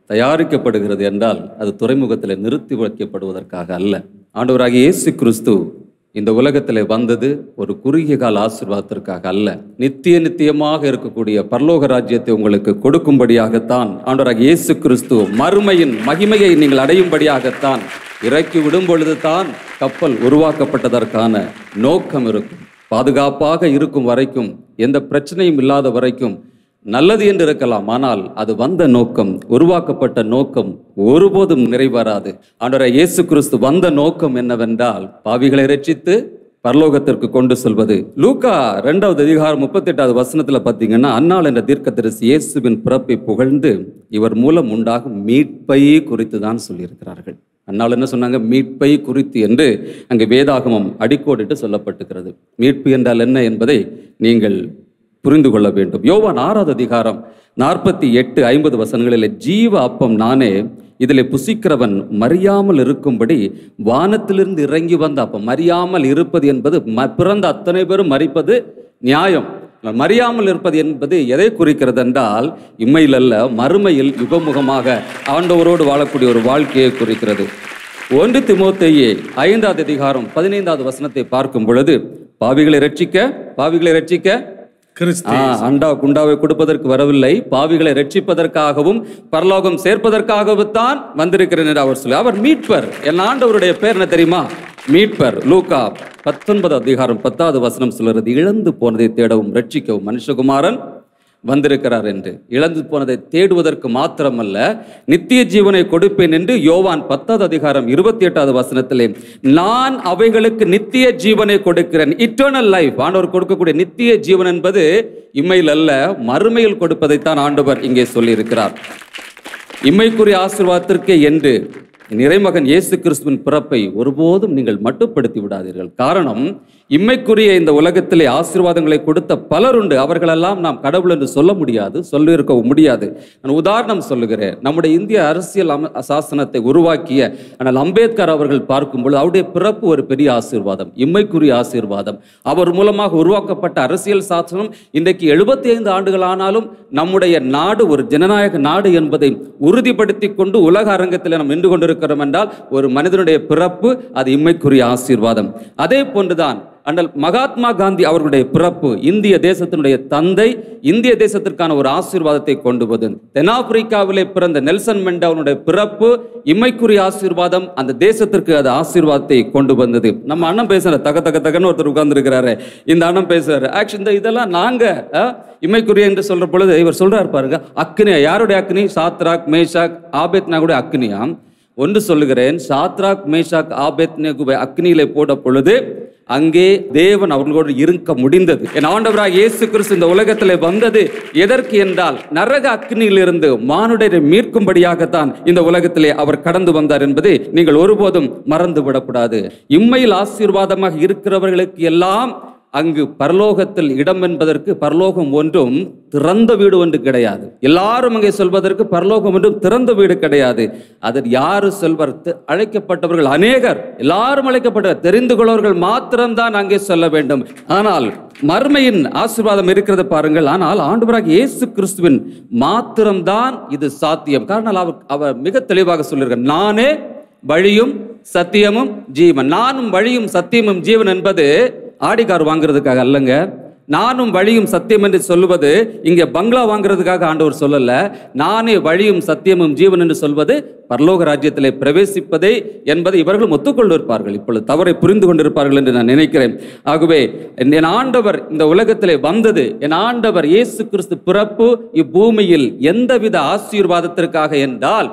தயாரிக்கப்படுகிறது என்றால் அது துறைமுகத்தில் நிறுத்தி வைக்கப்படுவதற்காக அல்ல ஆண்டவராகிய இயேசு கிறிஸ்து இந்த உலகத்தில் வந்தது ஒரு குறுகிய கால ஆசீர்வாதத்திற்காக அல்ல நித்திய நித்தியமாக இருக்கக்கூடிய பரலோக ராஜ்யத்தை உங்களுக்கு கொடுக்கும்படியாகத்தான் ஆண்டவராகிய இயேசு கிறிஸ்து மறுமையின் மகிமையை நீங்கள் அடையும்படியாகத்தான் இறக்கி விடும் பொழுது தான் கப்பல் உருவாக்கப்பட்டதற்கான நோக்கம் இருக்கும் பாதுகாப்பாக இருக்கும் வரைக்கும் எந்த பிரச்சனையும் இல்லாத வரைக்கும் நல்லது என்று இருக்கலாம் ஆனால் அது வந்த நோக்கம் உருவாக்கப்பட்ட நோக்கம் ஒருபோதும் நிறைவேறாது ஆண்டவராய் இயேசு கிறிஸ்து வந்த நோக்கம் என்னவென்றால் பாவிகளை ரட்சித்து பரலோகத்திற்கு கொண்டு செல்வது லூக்கா ரெண்டாவது அதிகாரம் முப்பத்தெட்டாவது வசனத்துல பார்த்தீங்கன்னா அன்னாள் என்ற தீர்க்கதரிசி இயேசுவின் பிறப்பை புகழ்ந்து இவர் மூலம் உண்டாகும் மீட்பை குறித்து தான் சொல்லியிருக்கிறார்கள் அன்னாள் என்ன சொன்னாங்க மீட்பை குறித்து என்று அங்கு வேதாகமம் அடிக்கோடிட்டு சொல்லப்பட்டுகிறது மீட்பு என்றால் என்ன என்பதை நீங்கள் புரிந்து கொள்ள வேண்டும் யோவான் ஆறாவது அதிகாரம் நாற்பத்தி எட்டு ஐம்பது வசனங்களில் ஜீவ அப்பம் நானே இதில் புசிக்கிறவன் மறியாமல் இருக்கும்படி வானத்திலிருந்து இறங்கி வந்த அப்பம் மறியாமல் இருப்பது என்பது ம- பிறந்த அத்தனை பேரும் மறிப்பது நியாயம் மறியாமல் இருப்பது என்பது எதை குறிக்கிறது என்றால் இம்மையில் அல்ல மறுமையில் யுகமுகமாக ஆண்டவரோடு வாழக்கூடிய ஒரு வாழ்க்கையை குறிக்கிறது ஒன்று திமோத்தேயே ஐந்தாவது அதிகாரம் பதினைந்தாவது வசனத்தை பார்க்கும் பொழுது பாவிகளை ரட்சிக்க பாவிகளை ரட்சிக்க கிறிஸ்து ஆ, அண்டா குண்டாவை கொடுப்பதற்கு வரவில்லை பாவிகளை ரட்சிப்பதற்காகவும் பரலோகம் சேர்ப்பதற்காகவும் தான் வந்திருக்கிறேன் என்று அவர் சொல்லி அவர் மீட்பர் என் ஆண்டவருடைய பேர் என்ன தெரியுமா மீட்பர் லூக்கா பத்தொன்பது அதிகாரம் பத்தாவது வசனம் சொல்கிறது இழந்து போனதை தேடவும் ரட்சிக்கவும் மனுஷகுமாரன் வந்திருக்கிறார் என்று இழந்து போனதை தேடுவதற்கு மாத்திரமல்ல நித்திய ஜீவனை கொடுப்பேன் என்று யோவான் பத்தாவது அதிகாரம் இருபத்தி எட்டாவது வசனத்திலே நான் அவைகளுக்கு நித்திய ஜீவனை கொடுக்கிறேன் இட்டர்னல் லைஃப் ஆண்டவர் கொடுக்கக்கூடிய நித்திய ஜீவன் என்பது இம்மையில் அல்ல மறுமையில் கொடுப்பதைத்தான் ஆண்டவர் இங்கே சொல்லியிருக்கிறார் இம்மைக்குரிய ஆசீர்வாதத்திற்கே என்று நிறைமகன் இயேசு கிறிஸ்துவின் பிறப்பை ஒருபோதும் நீங்கள் மட்டுப்படுத்தி விடாதீர்கள் காரணம் இம்மைக்குரிய இந்த உலகத்திலே ஆசீர்வாதங்களை கொடுத்த பலர் உண்டு அவர்களெல்லாம் நாம் கடவுள் என்று சொல்ல முடியாது சொல்லியிருக்க முடியாது நான் உதாரணம் சொல்லுகிறேன் நம்முடைய இந்திய அரசியல் அம சாசனத்தை உருவாக்கிய ஆனால் அம்பேத்கர் அவர்கள் பார்க்கும்பொழுது அவருடைய பிறப்பு ஒரு பெரிய ஆசீர்வாதம் இம்மைக்குரிய ஆசீர்வாதம் அவர் மூலமாக உருவாக்கப்பட்ட அரசியல் சாசனம் இன்றைக்கு எழுபத்தி ஐந்து ஆண்டுகள் ஆனாலும் நம்முடைய நாடு ஒரு ஜனநாயக நாடு என்பதை உறுதிப்படுத்தி கொண்டு உலக அரங்கத்தில் நாம் நின்று கொண்டிருக்கிறோம் என்றால் ஒரு மனிதனுடைய பிறப்பு அது இம்மைக்குரிய ஆசீர்வாதம் அதே போன்றுதான் அண்ணல் மகாத்மா காந்தி அவர்களுடைய பிறப்பு இந்திய தேசத்தினுடைய தந்தை இந்திய தேசத்திற்கான ஒரு ஆசீர்வாதத்தை கொண்டு வந்து தென்னாப்பிரிக்காவிலே பிறந்த நெல்சன் மெண்டாவுடைய பிறப்பு இம்மைக்குரிய ஆசீர்வாதம் அந்த தேசத்திற்கு அது ஆசீர்வாதத்தை கொண்டு வந்தது நம்ம அண்ணன் பேசுற தக தக தகன்னு ஒருத்தர் உட்கார்ந்துருக்கிறாரு இந்த அண்ணன் பேசுறாரு ஆக்சுவலி இந்த இதெல்லாம் நாங்க அஹ், இம்மைக்குரிய என்று சொல்ற பொழுது இவர் சொல்றாரு பாருங்க அக்னியா யாருடைய அக்னி சாத்ராக் மேஷாக் ஆபேத் நாகுடைய அக்னியாம் ஒன்று சொல்லுகிறேன் சாத்ராக் மேஷாக் ஆபேத் நேகுவை அக்னியிலே போட பொழுது அங்கே தேவன் அவர்களோடு இருக்க முடிந்தது என் ஆண்டவராக இயேசு கிறிஸ்து இந்த உலகத்திலே வந்தது எதற்கு என்றால் நரக அக்னியிலிருந்து மானுடரை மீட்கும்படியாகத்தான் இந்த உலகத்திலே அவர் கடந்து வந்தார் என்பதை நீங்கள் ஒருபோதும் மறந்து விடக்கூடாது இம்மையில் ஆசீர்வாதமாக இருக்கிறவர்களுக்கு எல்லாம் அங்கு பரலோகத்தில் இடம் என்பதற்கு பரலோகம் ஒன்றும் திறந்த வீடு ஒன்று கிடையாது எல்லாரும் அங்கே சொல்வதற்கு பரலோகம் ஒன்றும் திறந்த வீடு கிடையாது அதில் யாரு செல்வர் தி- அழைக்கப்பட்டவர்கள் அநேகர் எல்லாரும் அழைக்கப்பட்ட தெரிந்து கொள்வர்கள் மாத்திரம்தான் அங்கே சொல்ல வேண்டும் ஆனால் மர்மையின் ஆசீர்வாதம் இருக்கிறது பாருங்கள் ஆனால் ஆண்டவராக இயேசு கிறிஸ்துவின் மாத்திரம்தான் இது சாத்தியம் காரணம் அவர் அவர் மிக தெளிவாக சொல்லியிருக்கார் நானே வழியும் சத்தியமும் ஜீவன் நானும் வழியும் சத்தியமும் ஜீவன் என்பது ஆடிகார் வாங்குறதுக்காக அல்லங்க நானும் வழியும் சத்தியம் என்று சொல்லுவது இங்கே பங்களா வாங்குறதுக்காக ஆண்டவர் சொல்லல நானே வழியும் சத்தியமும் ஜீவன் என்று சொல்வது பரலோக ராஜ்யத்திலே பிரவேசிப்பதே என்பதை இவர்களும் ஒத்துக்கொண்டிருப்பார்கள் இப்பொழுது தவறை புரிந்து கொண்டிருப்பார்கள் என்று நான் நினைக்கிறேன் ஆகவே என் ஆண்டவர் இந்த உலகத்திலே வந்தது என் ஆண்டவர் இயேசு கிறிஸ்து பிறப்பு இப்பூமியில் எந்தவித ஆசீர்வாதத்திற்காக என்றால்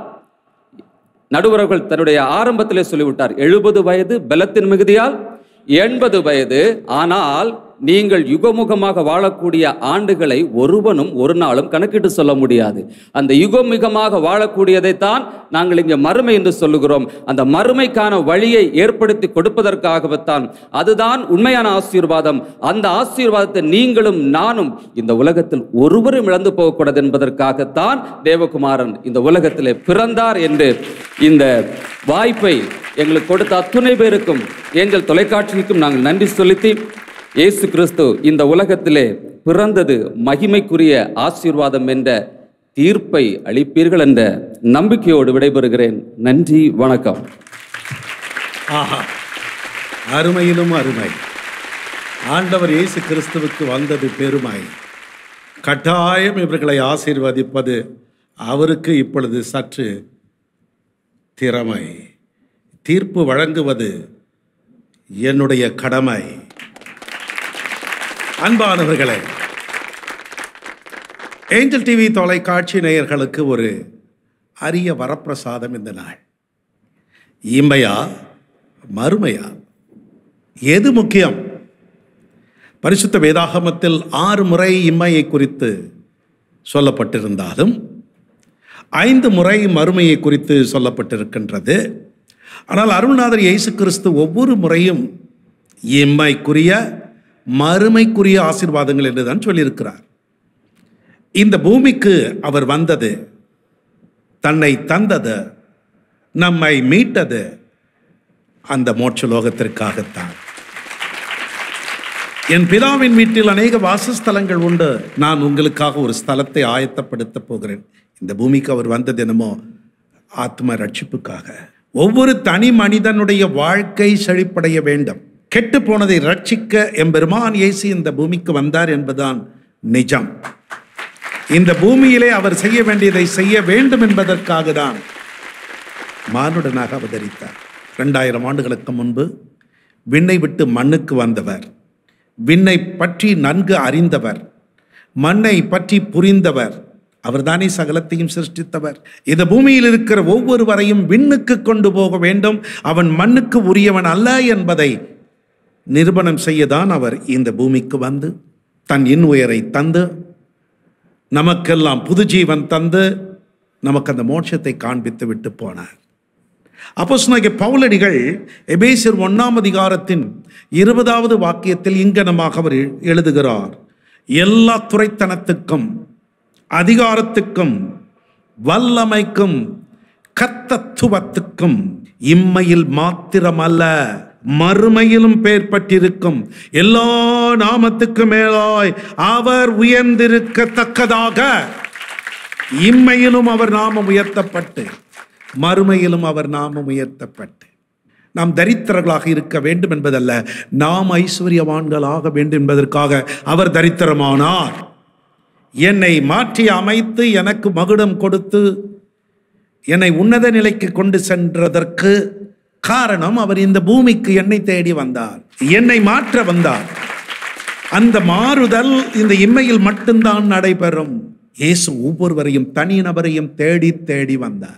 நடுவர்கள் தன்னுடைய ஆரம்பத்திலே சொல்லிவிட்டார் எழுபது வயது பலத்தின் மிகுதியால் எண்பது வயது ஆனால் நீங்கள் யுகமுகமாக வாழக்கூடிய ஆண்டுகளை ஒருவனும் ஒரு நாளும் கணக்கிட்டு சொல்ல முடியாது அந்த யுகமுகமாக வாழக்கூடியதைத்தான் நாங்கள் இங்கே மறுமை என்று சொல்லுகிறோம் அந்த மறுமைக்கான வழியை ஏற்படுத்தி கொடுப்பதற்காகத்தான் அதுதான் உண்மையான ஆசீர்வாதம் அந்த ஆசீர்வாதத்தை நீங்களும் நானும் இந்த உலகத்தில் ஒருவரும் இழந்து போகக்கூடாது என்பதற்காகத்தான் தேவகுமாரன் இந்த உலகத்திலே பிறந்தார் என்று இந்த வாய்ப்பை எங்களுக்கு கொடுத்த அத்துணை பேருக்கும் ஏஞ்சல் தொலைக்காட்சிக்கும் நாங்கள் நன்றி செலுத்தி இயேசு கிறிஸ்து இந்த உலகத்திலே பிறந்தது மகிமைக்குரிய ஆசீர்வாதம் என்ற தீர்ப்பை அளிப்பீர்கள் என்ற நம்பிக்கையோடு விடைபெறுகிறேன் நன்றி வணக்கம் ஆஹா அருமையிலும் அருமை ஆண்டவர் இயேசு கிறிஸ்துவுக்கு வந்தது பெருமை கட்டாயம் இவர்களை ஆசீர்வதிப்பது அவருக்கு இப்பொழுது சற்று திறமை தீர்ப்பு வழங்குவது என்னுடைய கடமை அன்பானவர்களே ஏஞ்சல் டிவி தொலைக்காட்சி நேயர்களுக்கு ஒரு அரிய வரப்பிரசாதம் இந்த நாள் இம்மையா மறுமையா எது முக்கியம் பரிசுத்த வேதாகமத்தில் ஆறு முறை இம்மையை குறித்து சொல்லப்பட்டிருந்தாலும் ஐந்து முறை மறுமையை குறித்து சொல்லப்பட்டிருக்கின்றது ஆனால் அருள்நாதர் இயேசு கிறிஸ்து ஒவ்வொரு முறையும் இம்மைக்குரிய மறுமைக்குரிய ஆசீர்வாதங்கள் என்று தான் சொல்லியிருக்கிறார் இந்த பூமிக்கு அவர் வந்தது தன்னை தந்தது நம்மை மீட்டது அந்த மோட்ச லோகத்திற்காகத்தான் என் பிதாவின் வீட்டில் அநேக வாசஸ்தலங்கள் உண்டு நான் உங்களுக்காக ஒரு ஸ்தலத்தை ஆயத்தப்படுத்த போகிறேன் இந்த பூமிக்கு அவர் வந்தது என்னமோ ஆத்ம ரட்சிப்புக்காக ஒவ்வொரு தனி மனிதனுடைய வாழ்க்கை செழிப்படைய வேண்டும் கெட்டு போனதை ரட்சிக்க எம்பெருமான் இயேசு இந்த பூமிக்கு வந்தார் என்பதுதான் நிஜம் இந்த பூமியிலே அவர் செய்ய வேண்டியதை செய்ய வேண்டும் என்பதற்காக தான் மானுடனாக அவதரித்தார் ரெண்டாயிரம் ஆண்டுகளுக்கு முன்பு விண்ணை விட்டு மண்ணுக்கு வந்தவர் விண்ணை பற்றி நன்கு அறிந்தவர் மண்ணை பற்றி புரிந்தவர் அவர்தானே சகலத்தையும் சிருஷ்டித்தவர் இந்த பூமியில் இருக்கிற ஒவ்வொருவரையும் விண்ணுக்கு கொண்டு போக வேண்டும் அவன் மண்ணுக்கு உரியவன் அல்ல என்பதை நிரூபணம் செய்யதான் அவர் இந்த பூமிக்கு வந்து தன் இன்னுயரை தந்து நமக்கெல்லாம் புது ஜீவன் தந்து நமக்கு அந்த மோட்சத்தை காண்பித்து விட்டு போனார் அப்போ பவுலடிகள் எபேசியர் ஒன்றாம் அதிகாரத்தின் இருபதாவது வாக்கியத்தில் இங்கனமாக அவர் எழுதுகிறார் எல்லா துறைத்தனத்துக்கும் அதிகாரத்துக்கும் வல்லமைக்கும் கர்த்தத்துவத்துக்கும் இம்மையில் மாத்திரமல்ல மறுமையிலும் பெயர் பட்டிருக்கும் எல்லா நாமத்துக்கு மேலாய் அவர் உயர்ந்திருக்கத்தக்கதாக இம்மையிலும் அவர் நாமம் உயர்த்தப்பட்டு மறுமையிலும் அவர் நாமம் உயர்த்தப்பட்டு நாம் தரித்திரர்களாக இருக்க வேண்டும் என்பதல்ல நாம் ஐஸ்வர்யவான்களாக வேண்டும் என்பதற்காக அவர் தரித்திரமானார் என்னை மாற்றி அமைத்து எனக்கு மகுடம் கொடுத்து என்னை உன்னத நிலைக்கு கொண்டு சென்றதற்கு காரணம் அவர் இந்த பூமிக்கு என்னை தேடி வந்தார் என்னை மாற்ற வந்தார் அந்த மாறுதல் இந்த இம்மையில் மட்டும்தான் நடைபெறும் இயேசு ஒவ்வொருவரையும் தனி நபரையும் தேடி தேடி வந்தார்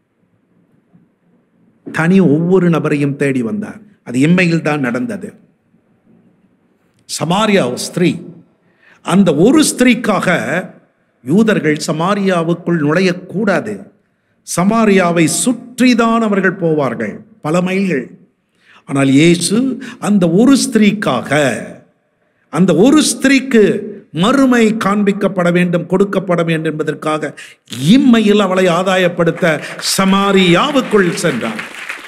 தனி ஒவ்வொரு நபரையும் தேடி வந்தார் அது இம்மையில் தான் நடந்தது சமாரியா ஸ்திரீ அந்த ஒரு ஸ்திரீக்காக யூதர்கள் சமாரியாவுக்குள் நுழையக்கூடாது சமாரியாவை சுற்றிதான் அவர்கள் போவார்கள் பல மைல்கள் ஆனால் இயேசு அந்த ஒரு ஸ்திரீக்காக அந்த ஒரு ஸ்திரீக்கு மறுமை காண்பிக்கப்பட வேண்டும் கொடுக்கப்பட வேண்டும் என்பதற்காக இம்மையில் அவளை ஆதாயப்படுத்த சமாரியாவுக்குள் சென்றார்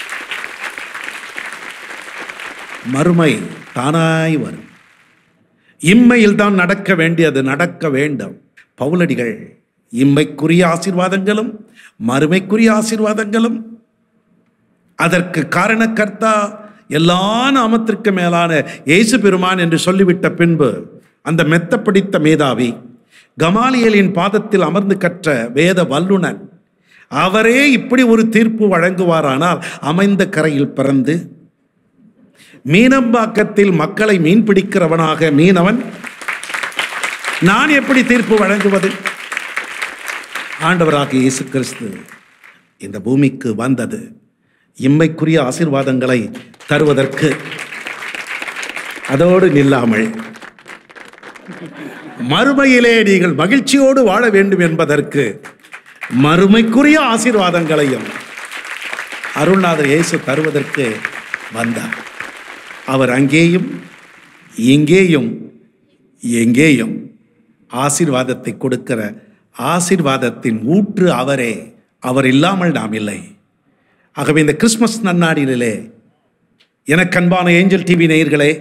மறுமை தானாய் வரும் இம்மையில் தான் நடக்க வேண்டியது நடக்க வேண்டும் பவுலடிகள் இம்மைக்குரிய ஆசீர்வாதங்களும் மறுமைக்குரிய ஆசீர்வாதங்களும் அதற்கு காரணக்கர்த்தா எல்லா நாமத்திற்கு மேலான இயேசு பெருமான் என்று சொல்லிவிட்ட பின்பு அந்த மெத்த பிடித்த மேதாவி கமாலியலின் பாதத்தில் அமர்ந்து கற்ற வேத வல்லுனர் அவரே இப்படி ஒரு தீர்ப்பு வழங்குவாரானால் அமைந்த கரையில் பிறந்து மீனம்பாக்கத்தில் மக்களை மீன் பிடிக்கிறவனாக மீனவன் நான் எப்படி தீர்ப்பு வழங்குவது ஆண்டவராக இயேசு கிறிஸ்து இந்த பூமிக்கு வந்தது இம்மைக்குரிய ஆசீர்வாதங்களை தருவதற்கு அதோடு நில்லாமல் மறுமையிலே நீங்கள் மகிழ்ச்சியோடு வாழ வேண்டும் என்பதற்கு மறுமைக்குரிய ஆசீர்வாதங்களையும் அருள்நாதர் இயேசு தருவதற்கு வந்தார் அவர் அங்கேயும் இங்கேயும் எங்கேயும் ஆசீர்வாதத்தை கொடுக்கிற ஆசீர்வாதத்தின் ஊற்று அவரே அவர் இல்லாமல் நாம் இல்லை ஆகவே இந்த கிறிஸ்மஸ் நன்னாடிலே எனக்கு அன்பான ஏஞ்சல் டிவி நேயர்களே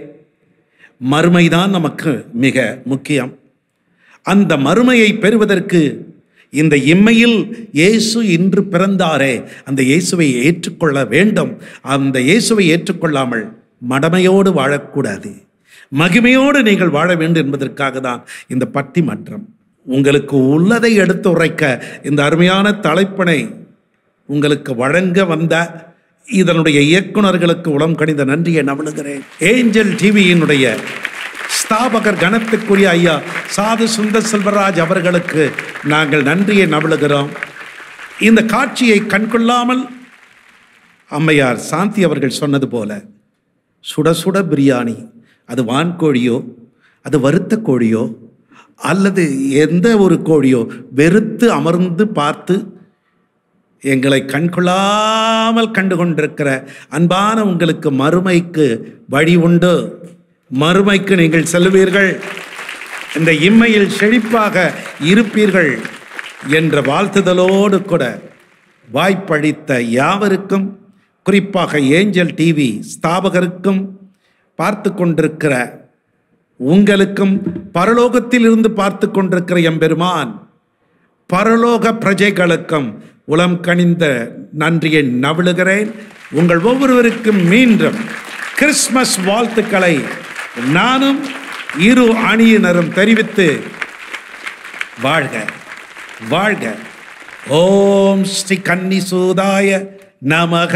மறுமைதான் நமக்கு மிக முக்கியம் அந்த மறுமையை பெறுவதற்கு இந்த இம்மையில் இயேசு இன்று பிறந்தாரே அந்த இயேசுவை ஏற்றுக்கொள்ள வேண்டும் அந்த இயேசுவை ஏற்றுக்கொள்ளாமல் மடமையோடு வாழக்கூடாது மகிமையோடு நீங்கள் வாழ வேண்டும் என்பதற்காக தான் இந்த பட்டிமன்றம் உங்களுக்கு உள்ளதை எடுத்து உரைக்க இந்த அருமையான தலைப்பினை உங்களுக்கு வழங்க வந்த இதனுடைய இயக்குனர்களுக்கு உளம் கணித நன்றியை நவணுகிறேன் ஏஞ்சல் டிவியினுடைய ஸ்தாபகர் கணத்துக்குரிய ஐயா சாது சுந்தர் செல்வராஜ் அவர்களுக்கு நாங்கள் நன்றியை நவழுகிறோம் இந்த காட்சியை கண்கொள்ளாமல் அம்மையார் சாந்தி அவர்கள் சொன்னது போல சுட சுட பிரியாணி அது வான்கோழியோ அது வறுத்த கோழியோ அல்லது எந்த ஒரு கோழியோ வெறுத்து அமர்ந்து பார்த்து எங்களை கண்கொள்ளாமல் கண்டு கொண்டிருக்கிற அன்பான உங்களுக்கு மறுமைக்கு வழி உண்டு மறுமைக்கு நீங்கள் செல்வீர்கள் இந்த இம்மையில் செழிப்பாக இருப்பீர்கள் என்ற வாழ்த்துதலோடு கூட வாய்ப்பளித்த யாவருக்கும் குறிப்பாக ஏஞ்சல் டிவி ஸ்தாபகருக்கும் பார்த்து கொண்டிருக்கிற உங்களுக்கும் பரலோகத்தில் இருந்து பார்த்து கொண்டிருக்கிற எம்பெருமான் பரலோக பிரஜைகளுக்கும் உளம் கனிந்த நன்றியை நவிழுகிறேன் உங்கள் ஒவ்வொருவருக்கும் மீண்டும் கிறிஸ்மஸ் வாழ்த்துக்களை நானும் இரு அணியினரும் தெரிவித்து வாழ்க வாழ்க ஓம் ஸ்ரீ கன்னி சூதாய நமக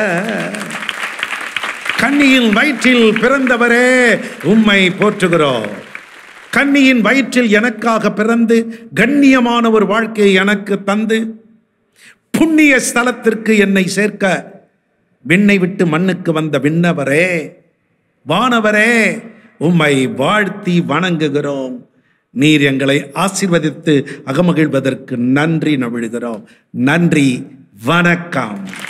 கன்னியின் வயிற்றில் பிறந்தவரே உம்மை போற்றுகிறோம் கன்னியின் வயிற்றில் எனக்காக பிறந்து கண்ணியமான ஒரு வாழ்க்கையை எனக்கு தந்து புண்ணிய ஸ்தலத்திற்கு என்னை சேர்க்க விண்ணை விட்டு மண்ணுக்கு வந்த விண்ணவரே வானவரே உம்மை வாழ்த்தி வணங்குகிறோம் நீர் எங்களை ஆசீர்வதித்து அகமகிழ்வதற்கு நன்றி நவிழுகிறோம் நன்றி வணக்கம்